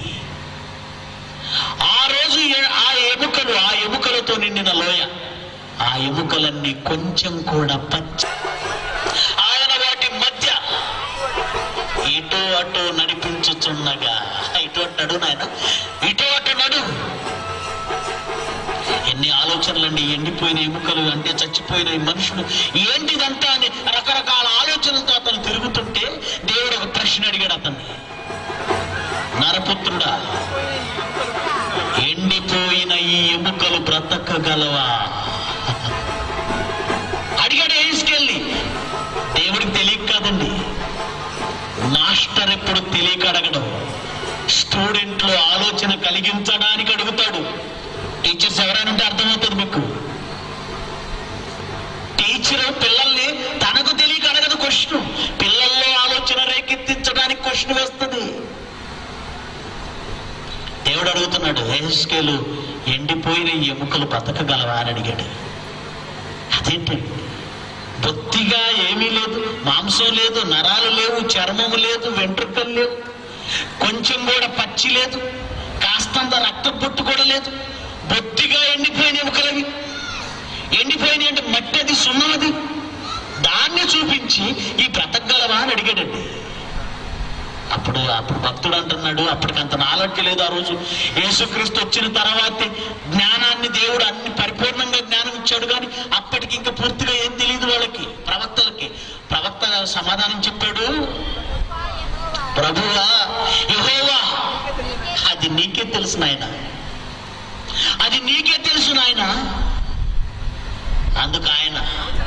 ఆ రోజు ఏ- ఆ ఎముకలు ఆ ఎముకలతో నిండిన లోయ ఆ ఎముకలన్నీ కొంచెం కూడా పచ్చ ఆయన వాటి మధ్య ఇటు అటు నడిపించుచున్నగా ఇటు అటు నడు నాయన ఇటు అటు నడు ఎన్ని ఆలోచనలండి ఎండిపోయిన ఎముకలు అంటే చచ్చిపోయిన ఈ మనుషులు ఏంటిదంతా అని రకరకాల ఆలోచనలతో అతను తిరుగుతుంటే దేవుడు ఒక ప్రశ్న అడిగాడు అతన్ని నరపుత్రుడా ఎండిపోయిన ఈ ఎముకలు బ్రతకగలవా అడిగాడు ఏసుకెళ్ళి దేవుడికి తెలియక కాదండి మాస్టర్ ఎప్పుడు తెలియక అడగడం స్టూడెంట్ లో ఆలోచన కలిగించడానికి అడుగుతాడు టీచర్స్ ఎవరైనా ఉంటే అర్థమవుతుంది మీకు టీచర్ పిల్లల్ని తనకు తెలియక అడగదు క్వశ్చన్ పిల్లల్లో ఆలోచన రేకెత్తించడానికి క్వశ్చన్ వేస్తుంది దేవుడు అడుగుతున్నాడు హేస్కేలు ఎండిపోయిన ఈ ఎముకలు బతకగలవా అని అడిగాడు అదేంటండి బొత్తిగా ఏమీ లేదు మాంసం లేదు నరాలు లేవు చర్మము లేదు వెంట్రుకలు లేవు కొంచెం కూడా పచ్చి లేదు కాస్తంత రక్త పొట్టు కూడా లేదు బొత్తిగా ఎండిపోయిన ఎముకలవి ఎండిపోయిన అంటే మట్టి అది సున్నం అది దాన్ని చూపించి ఈ బ్రతకగలవా అని అడిగాడండి అప్పుడు అప్పుడు భక్తుడు అంటున్నాడు అప్పటికి అంత నాలెడ్జ్ లేదు ఆ రోజు యేసుక్రీస్తు వచ్చిన తర్వాతే జ్ఞానాన్ని దేవుడు అన్ని పరిపూర్ణంగా జ్ఞానం ఇచ్చాడు కానీ అప్పటికి ఇంకా పూర్తిగా ఏం తెలియదు వాళ్ళకి ప్రవక్తలకి ప్రవక్త సమాధానం చెప్పాడు ప్రభువా యెహోవా అది నీకే తెలుసు నాయన అది నీకే తెలుసు నాయన అందుకు ఆయన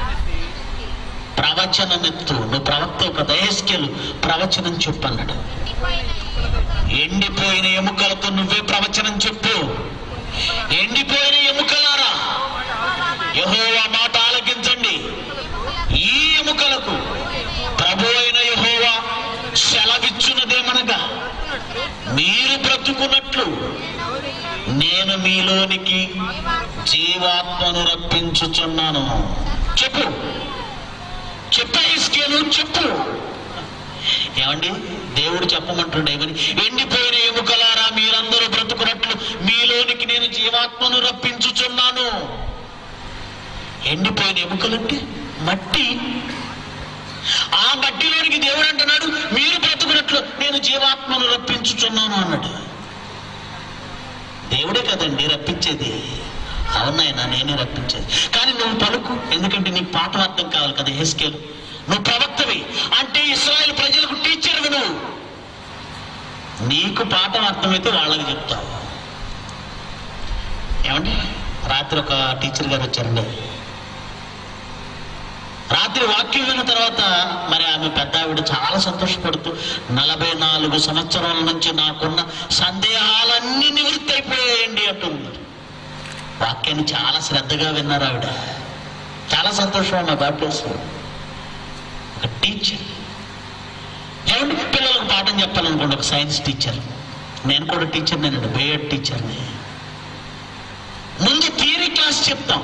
ప్రవచనం ఎత్తు నువ్వు ప్రవక్త ఒక దయస్కెలు ప్రవచనం చెప్పు అన్నాడు ఎండిపోయిన ఎముకలతో నువ్వే ప్రవచనం చెప్పు ఎండిపోయిన ఎముకలారా యహోవా మాట ఆలకించండి ఈ ఎముకలకు ప్రభు అయిన యహోవా సెలవిచ్చున్నదేమనగా మీరు బ్రతుకున్నట్లు నేను మీలోనికి జీవాత్మను రప్పించుచున్నాను చెప్పు చెప్పా ఇస్కేలు చెప్పు ఏమండి దేవుడు చెప్పమంటుండే ఏమని ఎండిపోయిన ఎముకలారా మీరందరూ బ్రతుకున్నట్లు మీలోనికి నేను జీవాత్మను రప్పించుచున్నాను ఎండిపోయిన ఎముకలంటే మట్టి ఆ మట్టిలోనికి దేవుడు అంటున్నాడు మీరు బ్రతుకున్నట్లు నేను జీవాత్మను రప్పించుచున్నాను అన్నాడు దేవుడే కదండి రప్పించేది అవునాయన నేనే రప్పించేది కానీ నువ్వు పలుకు ఎందుకంటే నీకు పాఠం అర్థం కావాలి కదా హెస్కేలు నువ్వు ప్రవక్తవి అంటే ఇస్రాయేల్ ప్రజలకు టీచర్వి నువ్వు నీకు పాఠం అర్థమైతే వాళ్ళకి చెప్తావు ఏమండి రాత్రి ఒక టీచర్ గారు వచ్చారండి రాత్రి వాక్యం విన్న తర్వాత మరి ఆమె పెద్ద ఆవిడ చాలా సంతోషపడుతూ నలభై నాలుగు సంవత్సరాల నుంచి నాకున్న సందేహాలన్నీ నివృత్తి అయిపోయాయండి అంటుంది వాక్యాన్ని చాలా శ్రద్ధగా విన్నారు ఆవిడ చాలా సంతోషం మా బాప్టిస్ట్ ఒక టీచర్ ఏమండి పిల్లలకు పాఠం చెప్పాలనుకోండి ఒక సైన్స్ టీచర్ నేను కూడా టీచర్ నేను బేయడ్ టీచర్ని ముందు థియరీ క్లాస్ చెప్తాం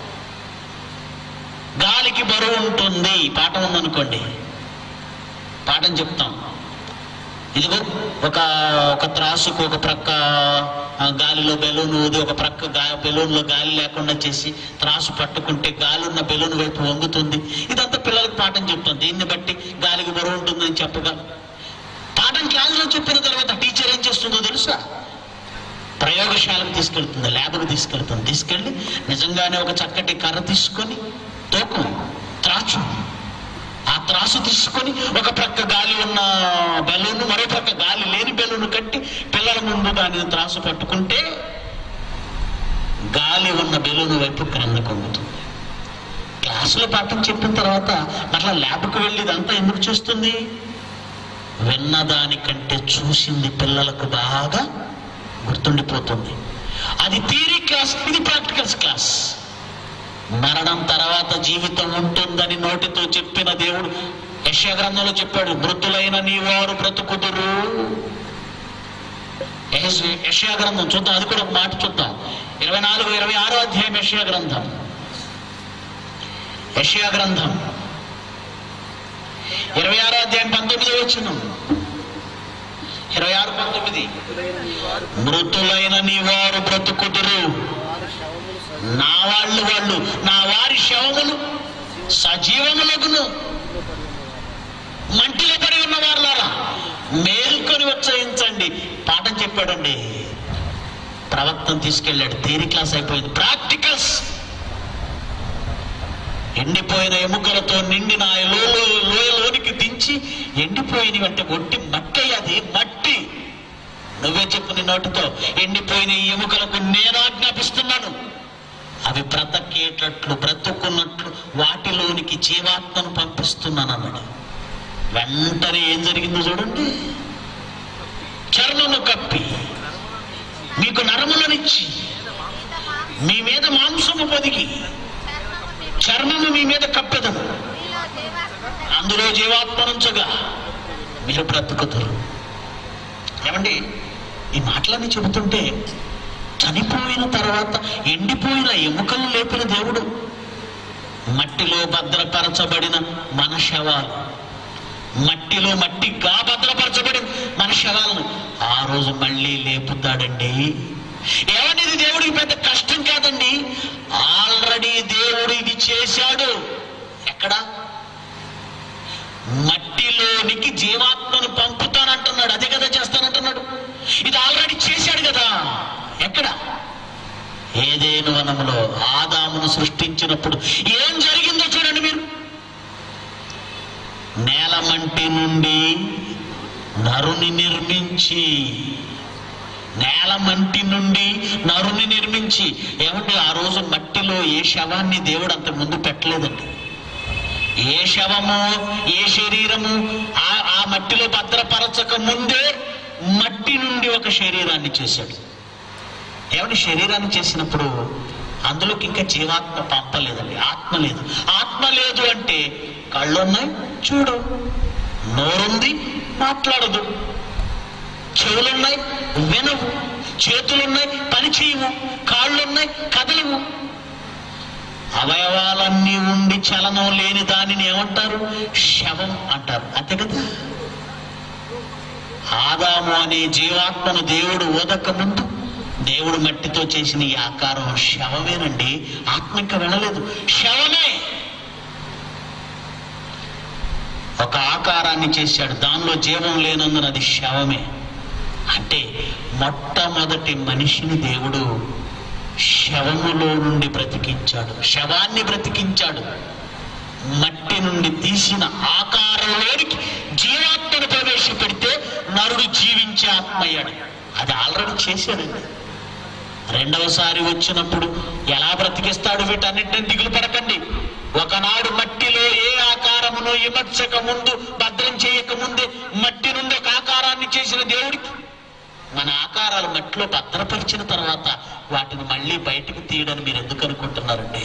గాలికి బరువు ఉంటుంది పాఠం ఉందనుకోండి పాఠం చెప్తాం ఇదిగో ఒక ఒక త్రాసుకు ఒక ప్రక్క ఆ, గాలిలో బెలూన్ ఊది ఒక ప్రక్క గా బెలూన్లో గాలి లేకుండా చేసి త్రాసు పట్టుకుంటే గాలి ఉన్న బెలూన్ వైపు వంగుతుంది ఇదంతా పిల్లలకు పాఠం చెప్తాం దీన్ని బట్టి గాలికి బరువు ఉంటుందని చెప్పగలం పాఠం క్లాసులో చెప్పిన తర్వాత టీచర్ ఏం చేస్తుందో తెలుసా ప్రయోగశాలకు తీసుకెళ్తుంది ల్యాబ్కి తీసుకెళ్తుంది తీసుకెళ్ళి నిజంగానే ఒక చక్కటి కర్ర తీసుకొని తోకం త్రాచు ఆ త్రాసు తీసుకొని ఒక ప్రక్క గాలి ఉన్న బెలూన్ మరో ప్రక్క గాలి లేని బెలూన్ కట్టి పిల్లల ముందు దానిని త్రాసు పట్టుకుంటే గాలి ఉన్న బెలూన్ వైపు క్రింద కొంగుతుంది క్లాసులో పాఠం చెప్పిన తర్వాత మరలా ల్యాబ్కి వెళ్ళి ఇదంతా ఎందుకు చూస్తుంది విన్నదానికంటే చూసింది పిల్లలకు బాగా గుర్తుండిపోతుంది అది థియరీ క్లాస్ ఇది ప్రాక్టికల్స్ క్లాస్ మరణం తర్వాత జీవితం ఉంటుందని నోటితో చెప్పిన దేవుడు యశ్యా గ్రంథంలో చెప్పాడు మృతులైన నీ వారు బ్రతుకుదురు యెహెస్- యెషయా గ్రంథం చూద్దాం అది కూడా ఒక మాట చూద్దాం ఇరవై నాలుగు ఇరవై ఆరో అధ్యాయం యశ్యా గ్రంథం యశ్యా గ్రంథం ఇరవై ఆరో అధ్యాయం పంతొమ్మిది వచ్చిన ఇరవై ఆరు పంతొమ్మిది మృతులైన నీ వారు బ్రతుకుదురు నా వాళ్ళు వాళ్ళు నా వారి శవములు సజీవములగును మంటిలో పడి ఉన్న వారులారా మేల్కొని ఉత్సహించండి పాఠం చెప్పాడండి ప్రవక్తను తీసుకెళ్ళాడు థియరీ క్లాస్ అయిపోయింది ప్రాక్టికల్స్ ఎండిపోయిన ఎముకలతో నిండిన ఆ లోలో లోయలోనికి దించి ఎండిపోయినవి అంటే ఒట్టి మట్టి అది మట్టి నువ్వే చెప్పు నీ నోటితో ఎండిపోయిన ఈ ఎముకలకు నేను ఆజ్ఞాపిస్తున్నాను అవి బ్రతకేటట్లు బ్రతుకున్నట్లు వాటిలోనికి జీవాత్మను పంపిస్తున్నాను అన్నాడు వెంటనే ఏం జరిగిందో చూడండి చర్మము కప్పి మీకు నరములనిచ్చి మీ మీద మాంసము పొదిగి చర్మము మీ మీద కప్పెదను అందులో జీవాత్మనుంచగా మీరు బ్రతుకుతారు ఏమండి ఈ మాటలన్నీ చెబుతుంటే చనిపోయిన తర్వాత ఎండిపోయిన ఎముకలు లేపిన దేవుడు మట్టిలో భద్రపరచబడిన మన శవాలు మట్టిలో మట్టిగా భద్రపరచబడిన మన శవాలను ఆ రోజు మళ్ళీ లేపుతాడండి ఏమని ఇది దేవుడికి పెద్ద కష్టం కాదండి ఆల్రెడీ దేవుడు ఇది చేశాడు ఎక్కడ మట్టిలోనికి జీవాత్మను పంపుతానంటున్నాడు అదే కదా చేస్తానంటున్నాడు ఇది ఆల్రెడీ చేశాడు కదా ఎక్కడ ఏదేను వనములో ఆదామును సృష్టించినప్పుడు ఏం జరిగిందో చూడండి మీరు నేలమంటి నుండి నరుని నిర్మించి నేలమంటి నుండి నరుని నిర్మించి ఏమంటే ఆ రోజు మట్టిలో ఏ శవాన్ని దేవుడు అంత ముందు పెట్టలేదండి ఏ శవము ఏ శరీరము ఆ ఆ మట్టిలో భద్రపరచక ముందే మట్టి నుండి ఒక శరీరాన్ని చేశాడు ఏమంటే శరీరాన్ని చేసినప్పుడు అందులోకి ఇంకా జీవాత్మ పంపలేదండి ఆత్మ లేదు ఆత్మ లేదు అంటే కళ్ళున్నాయి చూడు నోరుంది మాట్లాడదు చెవులున్నాయి వినవు చేతులున్నాయి పని చేయవు కాళ్ళున్నాయి కదలవు అవయవాలన్నీ ఉండి చలనం లేని దానిని ఏమంటారు శవం అంటారు అంతే కదా ఆదాము అనే జీవాత్మను దేవుడు ఓదక ముందు దేవుడు మట్టితో చేసిన ఈ ఆకారం శవమేనండి ఆత్మ ఇంకా వెళ్ళలేదు శవమే ఒక ఆకారాన్ని చేశాడు దానిలో జీవం లేనందున అది శవమే అంటే మొట్టమొదటి మనిషిని దేవుడు శవములో నుండి బ్రతికించాడు శవాన్ని బ్రతికించాడు మట్టి నుండి తీసిన ఆకారంలోనికి జీవాత్మను ప్రవేశపెడితే నరుడు జీవించే ఆత్మయ్యాడు అది ఆల్రెడీ చేశాడండి రెండవసారి వచ్చినప్పుడు ఎలా బ్రతికిస్తాడు వీటన్నింటిని దిగులు పడకండి ఒకనాడు మట్టిలో ఏ ఆకారమును ఇమర్చక ముందు భద్రం చేయక ముందే మట్టి నుండి ఒక ఆకారాన్ని చేసిన దేవుడికి మన ఆకారాలు మట్టిలో భద్రపరిచిన తర్వాత వాటిని మళ్ళీ బయటికి తీయడని మీరు ఎందుకు అనుకుంటున్నారండి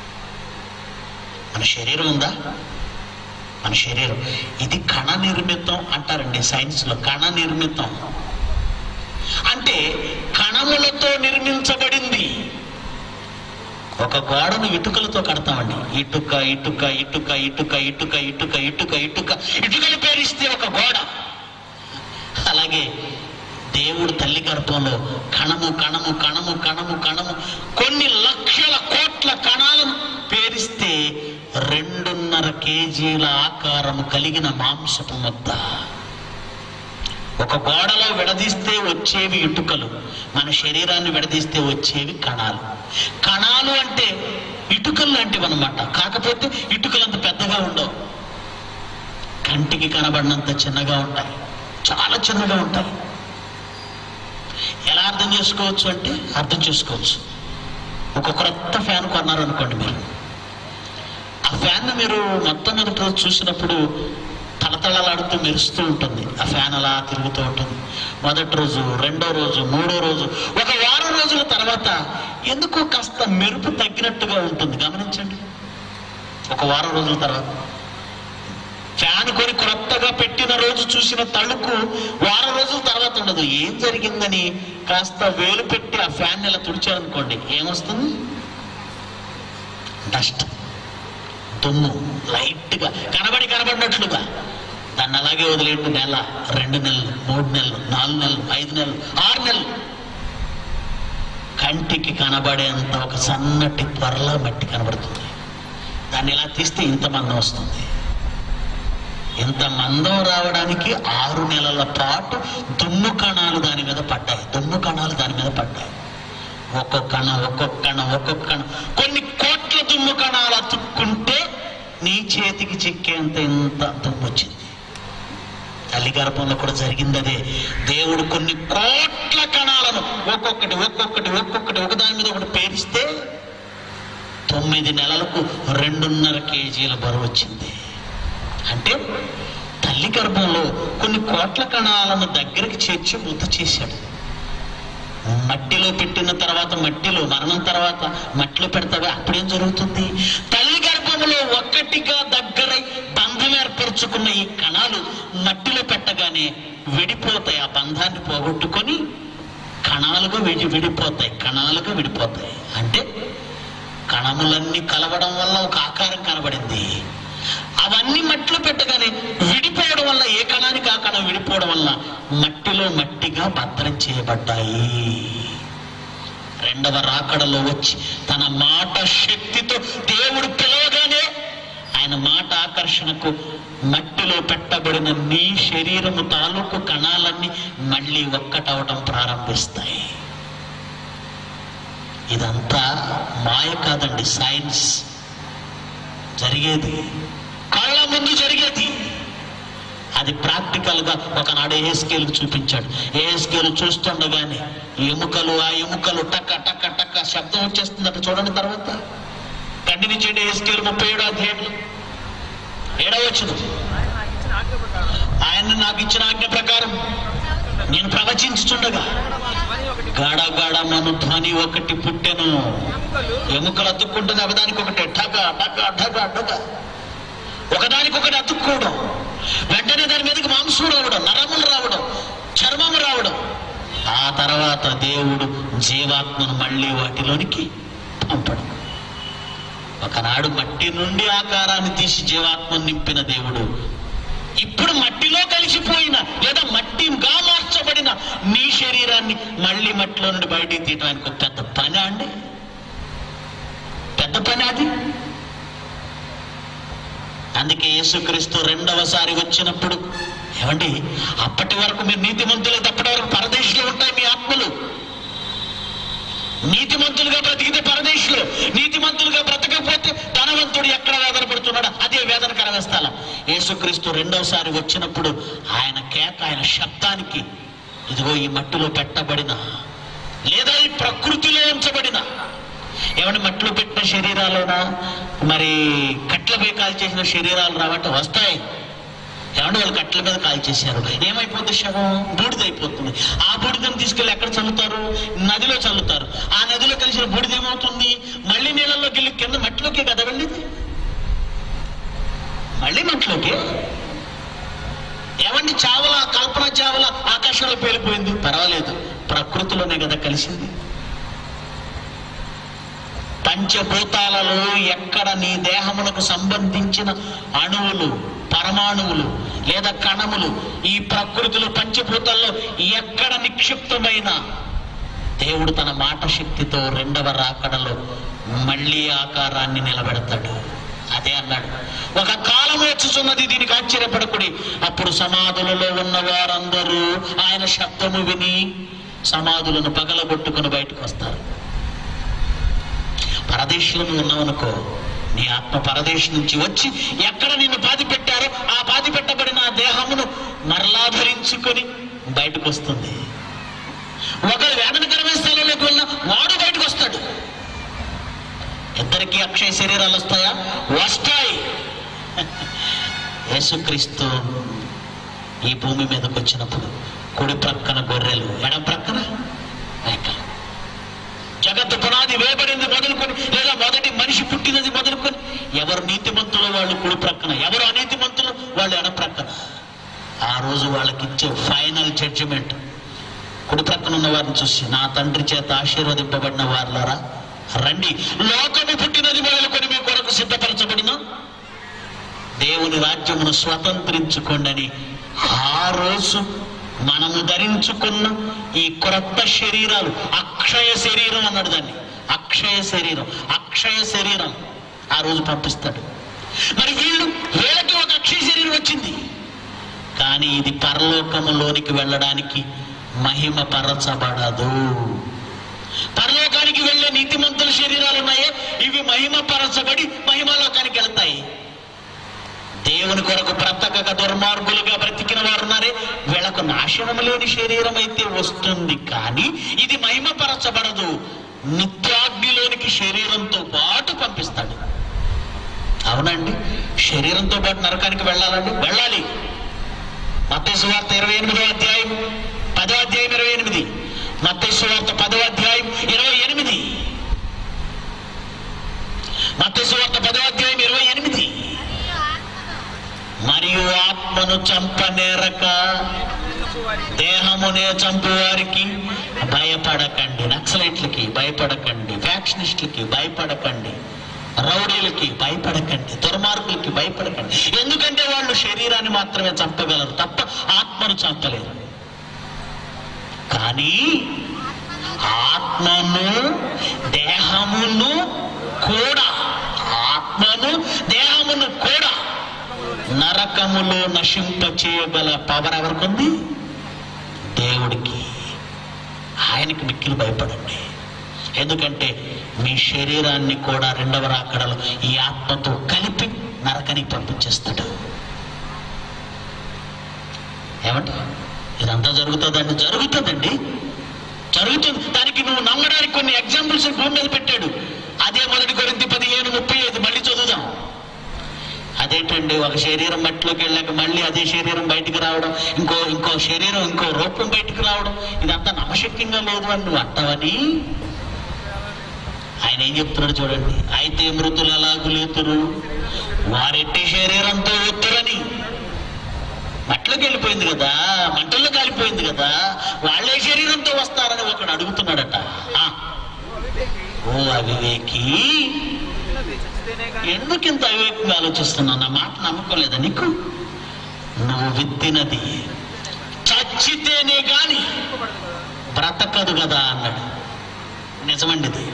మన శరీరం ఉందా మన శరీరం ఇది కణ నిర్మితం అంటారండి సైన్స్ లో కణ నిర్మితం అంటే కణములతో నిర్మించబడింది ఒక గోడను ఇటుకలతో కడతామండి ఇటుక ఇటుక ఇటుక ఇటుక ఇటుక ఇటుక ఇటుక ఇటుక ఇటుకలు పేరిస్తే ఒక గోడ అలాగే దేవుడు తల్లి గర్భంలో కణము కణము కణము కణము కణము కొన్ని లక్షల కోట్ల కణాలను పేరిస్తే రెండున్నర కేజీల ఆకారము కలిగిన మాంసపు ముద్ద ఒక గోడలో విడదీస్తే వచ్చేవి ఇటుకలు మన శరీరాన్ని విడదీస్తే వచ్చేవి కణాలు కణాలు అంటే ఇటుకలు లాంటివి అనమాట కాకపోతే ఇటుకలు అంత పెద్దగా ఉండవు కంటికి కనబడినంత చిన్నగా ఉంటాయి చాలా చిన్నగా ఉంటాయి ఎలా అర్థం చేసుకోవచ్చు అంటే అర్థం చేసుకోవచ్చు ఒక క్రొత్త ఫ్యాన్ కొన్నారు అనుకోండి మీరు ఆ ఫ్యాన్ మీరు మొట్టమొదటి రోజు చూసినప్పుడు తలతళలాడుతూ మెరుస్తూ ఉంటుంది ఆ ఫ్యాన్ అలా తిరుగుతూ ఉంటుంది మొదటి రోజు రెండో రోజు మూడో రోజు ఒక వారం రోజుల తర్వాత ఎందుకో కాస్త మెరుపు తగ్గినట్టుగా ఉంటుంది గమనించండి ఒక వారం రోజుల తర్వాత ఫ్యాన్ కొని క్రొత్తగా పెట్టిన రోజు చూసిన తళుకు వారం రోజుల తర్వాత ఉండదు ఏం జరిగిందని కాస్త వేలు పెట్టి ఆ ఫ్యాన్ ఇలా తుడిచారనుకోండి ఏమొస్తుంది డస్ట్ దుమ్ము లైట్ గా కనబడి కనబడినట్లుగా దాన్ని అలాగే వదిలేండి నెల రెండు నెలలు మూడు నెలలు నాలుగు నెలలు ఐదు నెలలు ఆరు నెలలు కంటికి కనబడేంత ఒక సన్నటి పొరలా మట్టి కనబడుతుంది దాన్ని ఇలా తీస్తే ఇంత మందం వస్తుంది ఇంత మందం రావడానికి ఆరు నెలల పాటు దుమ్ము కణాలు దాని మీద పడ్డాయి దుమ్ము కణాలు దాని మీద పడ్డాయి ఒక్కొక్క కణం ఒక్కొక్క కణం ఒక్కొక్క కణం కొన్ని కోట్ల దుమ్ము కణాలు అతుక్కుంటే నీ చేతికి చిక్కేంత ఇంత దుమ్ము వచ్చింది తల్లి గర్భంలో కూడా జరిగింది అదే దేవుడు కొన్ని కోట్ల కణాలను ఒక్కొక్కటి ఒక్కొక్కటి ఒక్కొక్కటి ఒకదాని మీద ఒకటి పేరిస్తే తొమ్మిది నెలలకు రెండున్నర కేజీల బరువు వచ్చింది అంటే తల్లి గర్భంలో కొన్ని కోట్ల కణాలను దగ్గరికి చేర్చి ముద్ద చేశాడు మట్టిలో పెట్టిన తర్వాత మట్టిలో మరణం తర్వాత మట్టిలో పెడతాడు అప్పుడేం జరుగుతుంది తల్లి గర్భంలో ఒక్కటిగా దగ్గరై బంధం ఏర్పరచుకున్న ఈ కణాలు మట్టిలో పెట్టగానే విడిపోతాయి ఆ బంధాన్ని పోగొట్టుకొని కణాలుగా విడి విడిపోతాయి కణాలుగా విడిపోతాయి అంటే కణములన్నీ కలవడం వల్ల ఒక ఆకారం కనబడింది అవన్నీ మట్టిలో పెట్టగానే విడిపోవడం వల్ల ఏ కణానికి ఆ కణం విడిపోవడం వల్ల మట్టిలో మట్టిగా భద్రం చేయబడ్డాయి రెండవ రాకడలో వచ్చి తన మాట శక్తితో దేవుడు పిలవగానే ఆయన మాట ఆకర్షణకు మట్టిలో పెట్టబడిన నీ శరీరము తాలూకు కణాలన్నీ మళ్ళీ ఒక్కటవడం ప్రారంభిస్తాయి ఇదంతా మాయ కాదండి సైన్స్ జరిగేది కళ్ళ ముందు జరిగేది అది ప్రాక్టికల్ గా ఒకనాడు ఏ స్కేల్ చూపించాడు ఏ స్కేల్ చూస్తుండగానే ఎముకలు ఆ ఎముకలు టక్క టక్క టక్క శబ్దం వచ్చేస్తుందట చూడండి తర్వాత కంటిన్యూ ఏ స్కేల్ ముప్పై ఏడో అధ్యాయంలో ఏడవచ్చు ఆయన నాకు ఇచ్చిన ఆజ్ఞ ప్రకారం ఆయన నాకు ఇచ్చిన ఆజ్ఞ ప్రకారం నేను ప్రవచించుచుండగా ధ్వని ఒకటి గాడ మను ధ్వని ఒకటి పుట్టెను ఎముకలు ఎముకలు అతుక్కుంటుంది ఒకదానికి ఒకటి ఠగ ఠగ ఠగ ఠగ ఒకదానికొకటి అతుక్కోవడం వెంటనే దాని మీదకి మాంసం రావడం నరములు రావడం చర్మము రావడం ఆ తర్వాత దేవుడు జీవాత్మను మళ్ళీ వాటిలోనికి పంపడం ఒకనాడు మట్టి నుండి ఆకారాన్ని తీసి జీవాత్మను నింపిన దేవుడు ఇప్పుడు మట్టిలో కలిసిపోయిన లేదా మట్టిగా మార్చబడిన నీ శరీరాన్ని మళ్ళీ మట్టిలో నుండి బయటికి తీయడానికి ఒక పెద్ద పని అండి పెద్ద పని అది అందుకే యేసుక్రీస్తు రెండవసారి వచ్చినప్పుడు ఏమండి అప్పటి వరకు మీరు నీతిమంతులైతే అప్పటి వరకు పరదేశంలో ఉంటాయి మీ ఆత్మలు నీతిమంతులుగా బ్రతికితే పరదేశులు నీతిమంతులుగా బ్రతకపోతే ధనవంతుడు ఎక్కడ వేదన పడుతున్నాడు అదే వేదనకరమైన స్థలం యేసుక్రీస్తు రెండవసారి వచ్చినప్పుడు ఆయన కేక ఆయన శబ్దానికి ఇదిగో ఈ మట్టిలో పెట్టబడిన లేదా ఈ ప్రకృతిలో ఉంచబడిన ఏమంటే మట్టిలో పెట్టిన శరీరాలోనా మరి కట్లపై కాల్ చేసిన శరీరాలు రావంటే వస్తాయి ఏమంటే వాళ్ళు కట్టెల మీద కాల్ చేశారు ఏమైపోతుంది శవం బూడిదైపోతుంది ఆ బూడిదని తీసుకెళ్ళి ఎక్కడ చల్లుతారు నదిలో చల్లుతారు ఆ నదిలో కలిసిన బూడిద ఏమవుతుంది మళ్ళీ నీళ్ళలోకి వెళ్ళి కింద మట్టిలోకే కదా వెళ్ళింది మళ్ళీ మట్టిలోకి ఏమండి చావల కల్పన చావల ఆకాశంలో పేలిపోయింది పర్వాలేదు ప్రకృతిలోనే కదా కలిసింది పంచభూతాలలో ఎక్కడ నీ దేహమునకు సంబంధించిన అణువులు పరమాణువులు లేదా కణములు ఈ ప్రకృతిలో పంచభూతాల్లో ఎక్కడ నిక్షిప్తమైన దేవుడు తన మాట శక్తితో రెండవ రాకడలో మళ్ళీ ఆకారాన్ని నిలబెడతాడు అదే అన్నాడు ఒక కాలం వచ్చుచున్నది దీనికి ఆశ్చర్యపడకుడి అప్పుడు సమాధులలో ఉన్న వారందరూ ఆయన శబ్దము విని సమాధులను పగలగొట్టుకుని బయటకు వస్తారు పరదేశంలో నువ్వు ఉన్నావనుకో నీ ఆత్మ పరదేశం నుంచి వచ్చి ఎక్కడ నిన్ను బాధి పెట్టారో ఆ బాధి పెట్టబడిన ఆ దేహమును మరలా ధరించుకొని బయటకు వస్తుంది ఒకరు వేదనకరమైన స్థలంలోకి వెళ్ళిన వాడు బయటకు వస్తాడు ఇద్దరికి అక్షయ శరీరాలు వస్తాయా వస్తాయి యేసుక్రీస్తు ఈ భూమి మీదకి వచ్చినప్పుడు కుడి ప్రక్కన గొర్రెలు ఎడం ప్రక్కన మేకలు జగత్తు పునాది వేయబడింది మొదలుకొని లేదా మొదటి మనిషి పుట్టినది మొదలుకొని ఎవరు నీతిమంతులు వాళ్ళు కుడి ప్రక్కన ఎవరు అనీతిమంతులు వాళ్ళు ఎడ ప్రక్కన ఆ రోజు వాళ్ళకి ఇచ్చే ఫైనల్ జడ్జిమెంట్ కుడి ప్రక్కన ఉన్న వారిని చూసి నా తండ్రి చేత ఆశీర్వదింపబడిన వారులారా రండి లోకము పుట్టినది మొదలుకొని మీ కొరకు సిద్ధపరచబడిన దేవుని రాజ్యమును స్వతంత్రించుకోండి ఆ రోజు మనము ధరించుకున్న ఈ క్రొత్త శరీరాలు అక్షయ శరీరం అన్నాడు దాన్ని అక్షయ శరీరం అక్షయ శరీరం ఆ రోజు పంపిస్తాడు మరి వీళ్ళు వీళ్ళకి ఒక అక్షయ శరీరం వచ్చింది కానీ ఇది పరలోకములోనికి వెళ్ళడానికి మహిమ పరచబడదు పరలోకానికి వెళ్ళే నీతిమంతుల శరీరాలు ఉన్నాయే ఇవి మహిమ పరచబడి మహిమలోకానికి వెళ్తాయి దేవుని కొరకు బ్రతకక దుర్మార్గులుగా బ్రతికిన వారు ఉన్నారే వీళ్ళకు నాశనం లేని శరీరం అయితే వస్తుంది కానీ ఇది మహిమపరచబడదు నిత్యాగ్నిలోనికి శరీరంతో పాటు పంపిస్తాడు అవునండి శరీరంతో పాటు నరకానికి వెళ్ళాలండి వెళ్ళాలి మత్తయి వార్త ఇరవై ఎనిమిదో అధ్యాయం పదో అధ్యాయం ఇరవై ఎనిమిది మత్తయి వార్త పదో అధ్యాయం ఇరవై ఎనిమిది మత్తయి వార్త పదో అధ్యాయం ఇరవై ఎనిమిది మరియు ఆత్మను చంపనేరక దేహమునే చంపు వారికి భయపడకండి నక్సలైట్లకి భయపడకండి ఫ్యాక్షనిస్టులకి భయపడకండి రౌడీలకి భయపడకండి దుర్మార్గులకి భయపడకండి ఎందుకంటే వాళ్ళు శరీరాన్ని మాత్రమే చంపగలరు తప్ప ఆత్మను చంపలేరు కానీ ఆత్మను దేహమును కూడా ఆత్మను దేహమును కూడా నరకములో నశింప చేయగల పవర్ ఎవరికి ఉంది దేవుడికి ఆయనకి మిక్కిలి భయపడండి ఎందుకంటే మీ శరీరాన్ని కూడా రెండవ రాకడలో ఈ ఆత్మతో కలిపి నరకానికి పంపించేస్తాడు ఏమండి ఇదంతా జరుగుతుందండి జరుగుతుందండి జరుగుతుంది దానికి నువ్వు నమ్మడానికి కొన్ని ఎగ్జాంపుల్స్ భూమి మీద పెట్టాడు అదే మొదటి కొరింతి పదిహేను ముప్పై ఐదు మళ్ళీ చదువుదాం అదేంటండి ఒక శరీరం మట్టిలోకి వెళ్ళాక మళ్ళీ అదే శరీరం బయటికి రావడం ఇంకో ఇంకో శరీరం ఇంకో రూపం బయటికి రావడం ఇదంతా నమ్మశక్యంగా లేదు అని నువ్వు అంటావని ఆయన ఏం చెప్తున్నాడు చూడండి అయితే మృతులు ఎలాగు లేతురు వారెట్టి శరీరంతో వద్దురని మట్లోకి వెళ్ళిపోయింది కదా మంటల్లో కాలిపోయింది కదా వాళ్ళే శరీరంతో వస్తారని ఒకడు అడుగుతున్నాడట ఆ, ఓ అవివేకి చచ్చితేనే కానీ ఎందుకు ఇంత అవివేకంగా ఆలోచిస్తున్నావు నా మాట నమ్మకోలేదా నీకు నువ్వు విత్తినది చచ్చితేనే గాని బ్రతకదు కదా అన్నాడు నిజమండి ఇది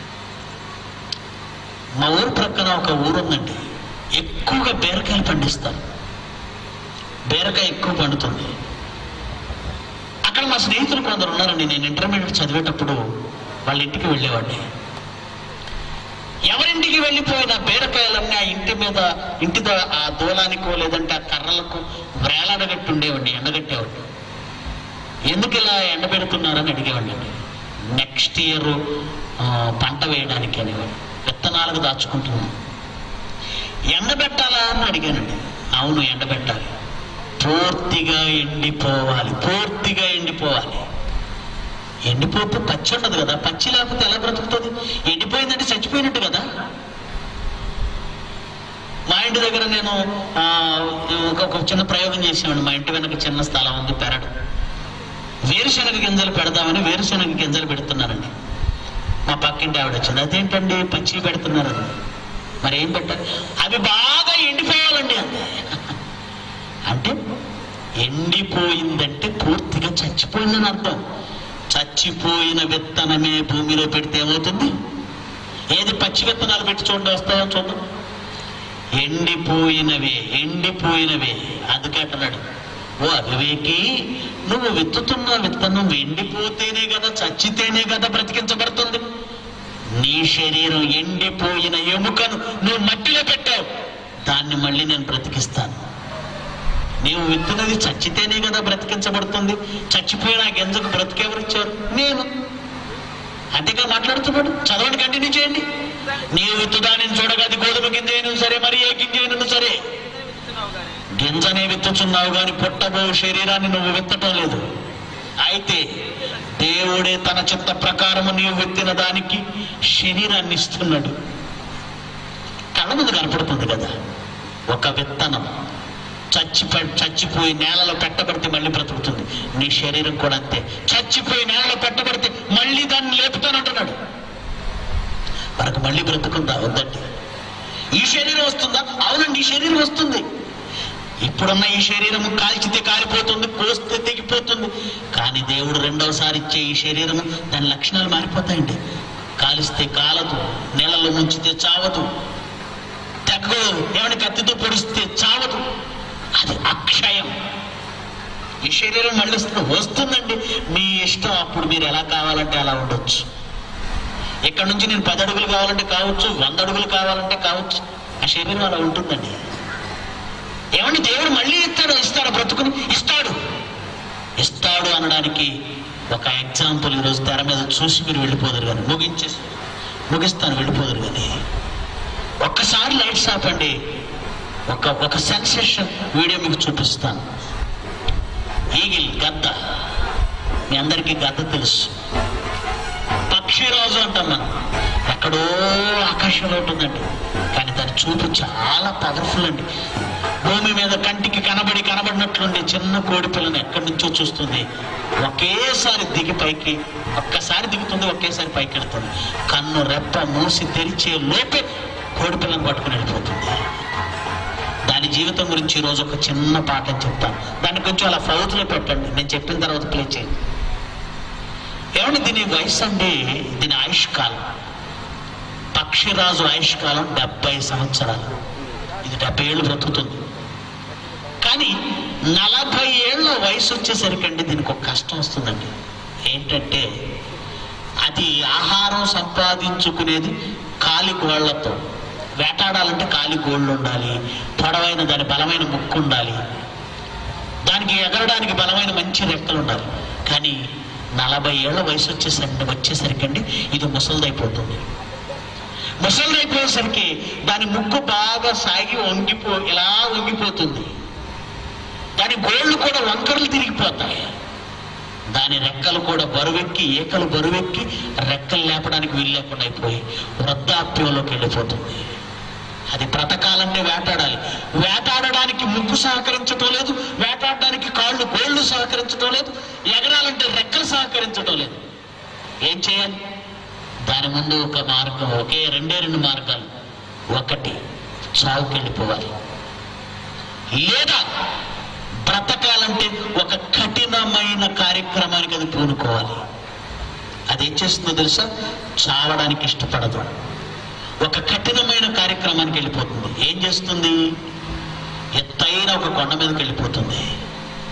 మా ఊరు ప్రక్కన ఒక ఊరు ఉందండి ఎక్కువగా బీరకాయలు పండిస్తారు బీరకాయ ఎక్కువ పండుతుంది అక్కడ మా స్నేహితులు కొందరు ఉన్నారండి నేను ఇంటర్మీడియట్ చదివేటప్పుడు వాళ్ళ ఇంటికి వెళ్ళేవాడిని ఎవరింటికి వెళ్ళిపోయిన బీరకాయలన్నీ ఆ ఇంటి మీద ఇంటి ద- ఆ దూలానికో లేదంటే ఆ కర్రలకు వేలాడగట్టి ఉండేవాడిని ఎండగట్టేవాడిని ఎందుకు ఇలా ఎండబెడుతున్నారని అడిగేవాడిని నెక్స్ట్ ఇయర్ పంట వేయడానికి అనేవాడు విత్తనాలకు దాచుకుంటున్నాను ఎండబెట్టాలా అని అడిగానండి అవును ఎండబెట్టాలి పూర్తిగా ఎండిపోవాలి పూర్తిగా ఎండిపోవాలి ఎండిపోతే పచ్చి ఉండదు కదా పచ్చి లేకపోతే ఎలా బ్రతుకుతుంది ఎండిపోయిందంటే చచ్చిపోయినట్టు కదా మా ఇంటి దగ్గర నేను ఆ, ఒక ఒక చిన్న ప్రయోగం చేసేవాడిని మా ఇంటి వెనక చిన్న స్థలం ఉంది పెరడు వేరుశనగ గింజలు పెడదామని వేరుశనగ గింజలు పెడుతున్నానండి మా పక్కింటి ఆవిడ వచ్చింది అదేంటండి పచ్చి పెడుతున్నారండి మరి ఏం పెట్టాలి అవి బాగా ఎండిపోవాలండి అంది అంటే ఎండిపోయిందంటే పూర్తిగా చచ్చిపోయిందని అర్థం చచ్చిపోయిన విత్తనమే భూమిలో పెడితే ఏమవుతుంది ఏది పచ్చి విత్తనాలు పెట్టి చూడండి వస్తాయో చూద్దాం ఎండిపోయినవే ఎండిపోయినవే అందుకే అంటున్నాడు ఓ అవివేకి నువ్వు విత్తుతున్న విత్తనం ఎండిపోతేనే కదా చచ్చితేనే కదా బ్రతికించబడుతుంది నీ శరీరం ఎండిపోయిన ఎముకను నువ్వు మట్టిలో పెట్టావు దాన్ని మళ్ళీ నేను బ్రతికిస్తాను నీవు విత్తునది చచ్చితేనే కదా బ్రతికించబడుతుంది చచ్చిపోయిన ఆ గింజకు బ్రతికెవరిచ్చారు నేను అంతేగా మాట్లాడుతున్నాడు చదవండి కంటిన్యూ చేయండి నీవు విత్తుదానిని చూడగా అది గోధుమ గింజ అయినా సరే మరి ఏ గింజ అయినా సరే విత్తుతున్నావు గాని గింజనే విత్తుచున్నావు గాని పుట్టబో శరీరాన్ని నువ్వు విత్తటం లేదు అయితే దేవుడే తన చిత్త ప్రకారము నీవు విత్తిన దానికి శరీరాన్ని ఇస్తున్నాడు కళ్ళ ముందు కనపడుతుంది కదా ఒక విత్తనం చచ్చిపో చచ్చిపోయి నేలలో పెట్టబడితే మళ్ళీ బ్రతుకుతుంది నీ శరీరం కూడా అంతే చచ్చిపోయి నేలలో పెట్టబడితే మళ్ళీ దాన్ని లేపుతానంటున్నాడు మనకు మళ్ళీ బ్రతుకుందా వద్దండి ఈ శరీరం వస్తుందా అవునండి ఈ శరీరం వస్తుంది ఇప్పుడున్న ఈ శరీరం కాల్చితే కాలిపోతుంది కోస్తే తెగిపోతుంది కానీ దేవుడు రెండవసారి ఇచ్చే ఈ శరీరం దాని లక్షణాలు మారిపోతాయండి కాలిస్తే కాలదు నెలలో ముంచితే చావదు తెగదు ఏమైనా కత్తితో పొడిస్తే చావదు అది అక్షయం ఈ శరీరం మళ్ళీ వస్తుంది వస్తుందండి మీ ఇష్టం అప్పుడు మీరు ఎలా కావాలంటే అలా ఉండొచ్చు ఇక్కడ నుంచి నేను పది అడుగులు కావాలంటే కావచ్చు వంద అడుగులు కావాలంటే కావచ్చు ఆ శరీరం అలా ఉంటుందండి ఏమండి దేవుడు మళ్ళీ ఇస్తాడు ఇస్తాడు బ్రతుకుని ఇస్తాడు ఇస్తాడు అనడానికి ఒక ఎగ్జాంపుల్ ఈరోజు తెర మీద చూసి మీరు వెళ్ళిపోదురు కానీ ముగించేసి ముగిస్తాను వెళ్ళిపోదురు కానీ ఒక్కసారి లైట్స్ ఆపండి ఒక ఒక సెన్సేషన్ వీడియో మీకు చూపిస్తాను ఈగిల్ గద్ద మీ అందరికీ గద్ద తెలుసు పక్షిరాజు అంటాం మనం ఎక్కడో ఆకాశంలో ఉంటుందండి కానీ దాని చూపు చాలా పవర్ఫుల్ అండి భూమి మీద కంటికి కనబడి కనబడినట్లుండే చిన్న కోడి పిల్లని ఎక్కడి నుంచో చూస్తుంది ఒకేసారి దిగి పైకి ఒక్కసారి దిగుతుంది ఒకేసారి పైకి వెళ్తుంది కన్ను రెప్ప మూసి తెరిచే లోపే కోడి పిల్లని పట్టుకుని వెళ్ళిపోతుంది దాని జీవితం గురించి ఈరోజు ఒక చిన్న పాఠం చెప్తాను దాని కొంచెం అలా ఫౌతులో పెట్టండి నేను చెప్పిన తర్వాత ప్లే చేయండి ఏమండి దీని వయసు అండి దీని ఆయుష్కాలం పక్షిరాజు ఆయుష్కాలం డెబ్బై సంవత్సరాలు ఇది డెబ్బై ఏళ్ళు బ్రతుకుతుంది కానీ నలభై ఏళ్ళ వయసు వచ్చేసరికండి దీనికి ఒక కష్టం వస్తుందండి ఏంటంటే అది ఆహారం సంపాదించుకునేది కాలి గోళ్లతో వేటాడాలంటే కాలి గోళ్ళు ఉండాలి పొడవైన దాని బలమైన ముక్కు ఉండాలి దానికి ఎగరడానికి బలమైన మంచి రెక్కలు ఉండాలి కానీ నలభై ఏళ్ల వయసు వచ్చేసరికి వచ్చేసరికండి ఇది ముసలిదైపోతుంది ముసలిదైపోయేసరికి దాని ముక్కు బాగా సాగి వంగిపో ఇలా వంగిపోతుంది దాని గోళ్ళు కూడా వంకరలు తిరిగిపోతాయి దాని రెక్కలు కూడా బరువెక్కి ఏకలు బరువెక్కి రెక్కలు లేపడానికి వీలు లేకుండా అయిపోయి వృద్ధాప్యంలోకి వెళ్ళిపోతుంది అది బ్రతకాలంటే వేటాడాలి వేటాడడానికి ముక్కు సహకరించడం లేదు వేటాడడానికి కాళ్ళు గోళ్ళు సహకరించడం లేదు ఎగరాలంటే రెక్కలు సహకరించడం లేదు ఏం చేయాలి దాని ముందు ఒక మార్గం ఒకే రెండే రెండు మార్గాలు ఒకటి చావుకి వెళ్ళిపోవాలి లేదా బ్రతకాలంటే ఒక కఠినమైన కార్యక్రమానికి అది పూనుకోవాలి అది ఏం చేస్తుందో తెలుసా చావడానికి ఇష్టపడదు ఒక కఠినమైన కార్యక్రమానికి వెళ్ళిపోతుంది ఏం చేస్తుంది ఎత్తైన ఒక కొండ మీదకి వెళ్ళిపోతుంది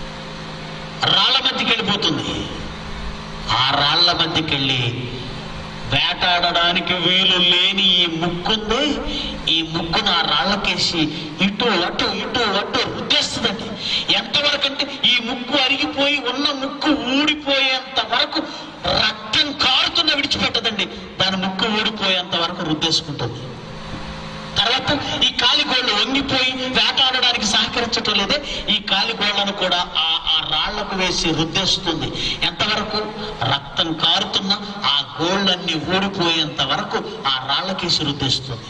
రాళ్ల మధ్యకి వెళ్ళిపోతుంది ఆ రాళ్ల మధ్యకి వెళ్ళి వేటాడడానికి వీలు లేని ఈ ముక్కుంది ఈ ముక్కును ఆ రాళ్ళకేసి ఇటు అటు ఇటు అటు రుద్దేస్తుందండి ఎంతవరకు అంటే ఈ ముక్కు అరిగిపోయి ఉన్న ముక్కు ఊడిపోయేంత వరకు రక్తం కారుతున్న విడిచిపెట్టదండి దాని ముక్కు ఊడిపోయేంత వరకు రుద్దేసుకుంటుంది తర్వాత ఈ కాలిగోళ్ళు వంగిపోయి వేటాడడానికి సహకరించటం లేదే ఈ కాలిగోళ్లను కూడా ఆ ఆ రాళ్లకు వేసి రుద్దేస్తుంది ఎంతవరకు రక్తం కారుతున్న ఆ గోళ్ళన్నీ ఊడిపోయేంత వరకు ఆ రాళ్ళకేసి రుద్దేస్తుంది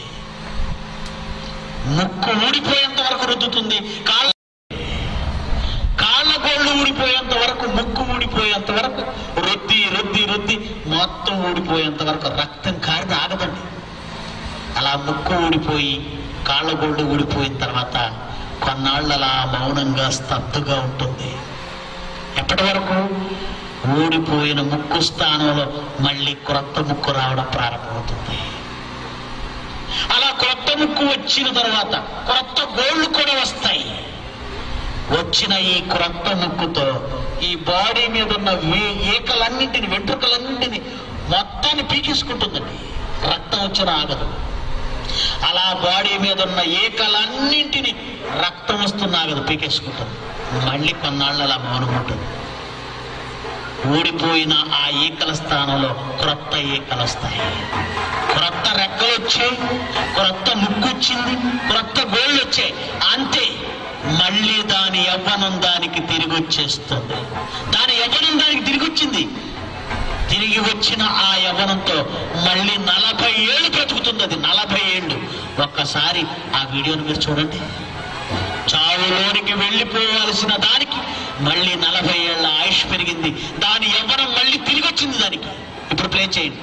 ముక్కు ఊడిపోయేంత వరకు రుద్దుతుంది కాళ్ళ కాళ్ళ గోళ్ళు ఊడిపోయేంత వరకు ముక్కు ఊడిపోయేంత వరకు రుద్ది రుద్ది రుద్ది మొత్తం ఊడిపోయేంత వరకు రక్తం కారిది ఆగదండి అలా ముక్కు ఊడిపోయి కాళ్ళ గోళ్ళు ఊడిపోయిన తర్వాత కొన్నాళ్ళు అలా మౌనంగా స్తబ్దుగా ఉంటుంది ఎప్పటి వరకు ఊడిపోయిన ముక్కు స్థానంలో మళ్ళీ క్రొత్త ముక్కు రావడం ప్రారంభమవుతుంది అలా క్రొత్త ముక్కు వచ్చిన తర్వాత క్రొత్త గోళ్ళు కూడా వస్తాయి వచ్చిన ఈ క్రొత్త ముక్కుతో ఈ బాడీ మీద ఉన్న వే- ఈకలన్నింటిని వెంట్రుకలన్నింటిని మొత్తాన్ని పీకేసుకుంటుందండి రక్తం వచ్చిన ఆగదు అలా బాడీ మీద ఉన్న ఈకలన్నింటిని రక్తం వస్తున్న ఆగదు పీకేసుకుంటుంది మళ్ళీ కొన్నాళ్ళు అలా మౌనం ఉంటుంది ఊడిపోయిన ఆ ఈకల స్థానంలో క్రొత్త ఈకలు వస్తాయి క్రొత్త రెక్కలు వచ్చాయి క్రొత్త ముక్కు వచ్చింది క్రొత్త గోళ్ళు వచ్చాయి అంతే మళ్ళీ దాని యవ్వనం దానికి తిరిగి వచ్చేస్తుంది దాని యవ్వనం దానికి తిరిగి వచ్చింది తిరిగి వచ్చిన ఆ యవ్వనంతో మళ్ళీ నలభై ఏళ్ళు బ్రతుకుతుంది అది నలభై ఏళ్ళు ఒక్కసారి ఆ వీడియోని మీరు చూడండి చావులోనికి వెళ్ళిపోవాల్సిన దానికి మళ్ళీ నలభై ఏళ్ల ఆయుష్ పెరిగింది దాని యవ్వనం మళ్ళీ తిరిగి వచ్చింది దానికి ఇప్పుడు ప్లే చేయండి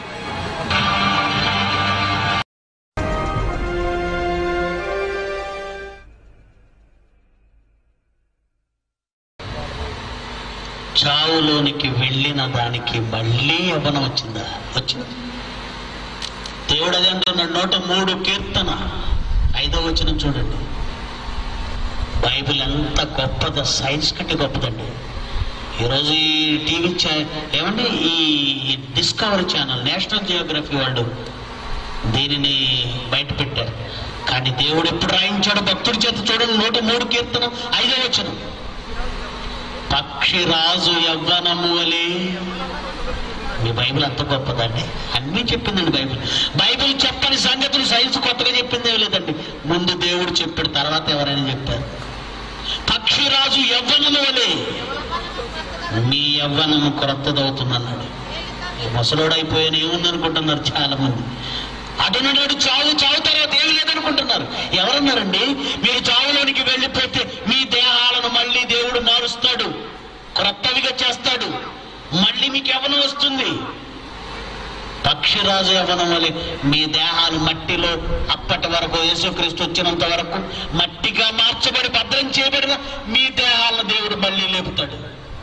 చావులోనికి వెళ్ళిన దానికి మళ్ళీ యవ్వనం వచ్చిందా వచ్చింది దేవుడు అదే అంటున్నాడు నూట మూడు కీర్తన ఐదో వచనం చూడండి బైబిల్ ఎంత గొప్పదో సైన్స్ కంటే గొప్పదండి ఈరోజు ఈ టీవీ ఛా ఏమండి ఈ డిస్కవరీ ఛానల్ నేషనల్ జియోగ్రఫీ వాళ్ళు దీనిని బయట పెట్టారు కానీ దేవుడు ఎప్పుడు రాయించాడు భక్తుడి చేత చూడండి నూట మూడు కీర్తన ఐదో వచనం పక్షిరాజు యవ్వనము వలె మీ బైబిల్ అంత గొప్పదండి అన్నీ చెప్పిందండి బైబిల్ బైబిల్ చెప్పని సంగతులు సైన్స్ కొత్తగా చెప్పిందే లేదండి ముందు దేవుడు చెప్పాడు తర్వాత ఎవరైనా చెప్పారు పక్షిరాజు యవ్వనము వలె నీ యవ్వనము క్రొత్తదవుతుందన్నాడు ఈ ముసలోడు అయిపోయాను ఏముందనుకుంటున్నారు చాలా మంది అటునడు చావు చావు తర్వాత ఏమి లేదనుకుంటున్నారు ఎవరన్నారండి మీరు చావులోనికి వెళ్ళిపోతే మీ దేహాలను మళ్ళీ దేవుడు మారుస్తాడు క్రొత్తవిగా చేస్తాడు మళ్ళీ మీకు యవనం వస్తుంది పక్షిరాజు యవనం వలె మీ దేహాలు మట్టిలో అప్పటి వరకు యేసుక్రీస్తు వచ్చినంత వరకు మట్టిగా మార్చబడి భద్రం చేయబడిన మీ దేహాలను దేవుడు మళ్ళీ లేపుతాడు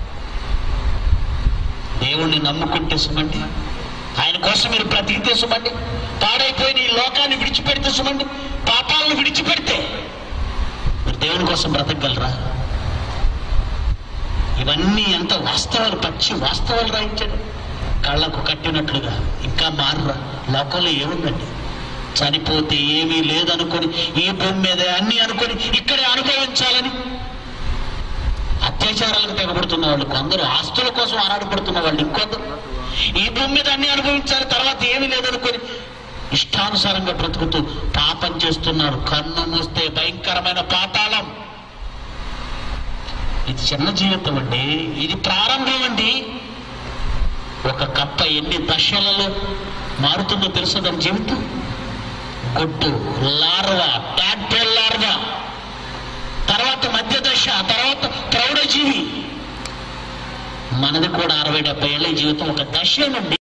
దేవుణ్ణి నమ్ముకుంటే సుమండి ఆయన కోసం మీరు బ్రతికితే సుమండి పాడైపోయిన ఈ లోకాన్ని విడిచిపెడితే సుమండి పాపాలను విడిచిపెడితే మీరు దేవుని కోసం బ్రతకగలరా ఇవన్నీ ఎంత వాస్తవాలు పచ్చి వాస్తవాలు రాయించాడు కళ్ళకు కట్టినట్లుగా ఇంకా మారరా లోకంలో ఏముందండి చనిపోతే ఏమీ లేదనుకొని ఈ భూమి మీద అన్ని అనుకొని ఇక్కడే అనుభవించాలని అత్యాచారాలకు తెగబడుతున్న వాళ్ళు కొందరు ఆస్తుల కోసం ఆరాటపడుతున్న వాళ్ళు ఇంకొందరు ఈ భూమి మీద అన్ని అనుభవించాలి తర్వాత ఏమీ లేదనుకొని ఇష్టానుసారంగా బ్రతుకుతూ పాపం చేస్తున్నారు కన్ను మూస్తే భయంకరమైన పాతాళం ఇది చిన్న జీవితం అండి ఇది ప్రారంభం అండి ఒక కప్ప ఎన్ని దశలలో మారుతుందో తెలుసా దాని జీవితం గుడ్డు లార్వా టాడ్పోల్ లార్వా తర్వాత మధ్య దశ తర్వాత ప్రౌఢజీవి మనది కూడా అరవై డెబ్బై ఏళ్ళ జీవితం ఒక దశేనండి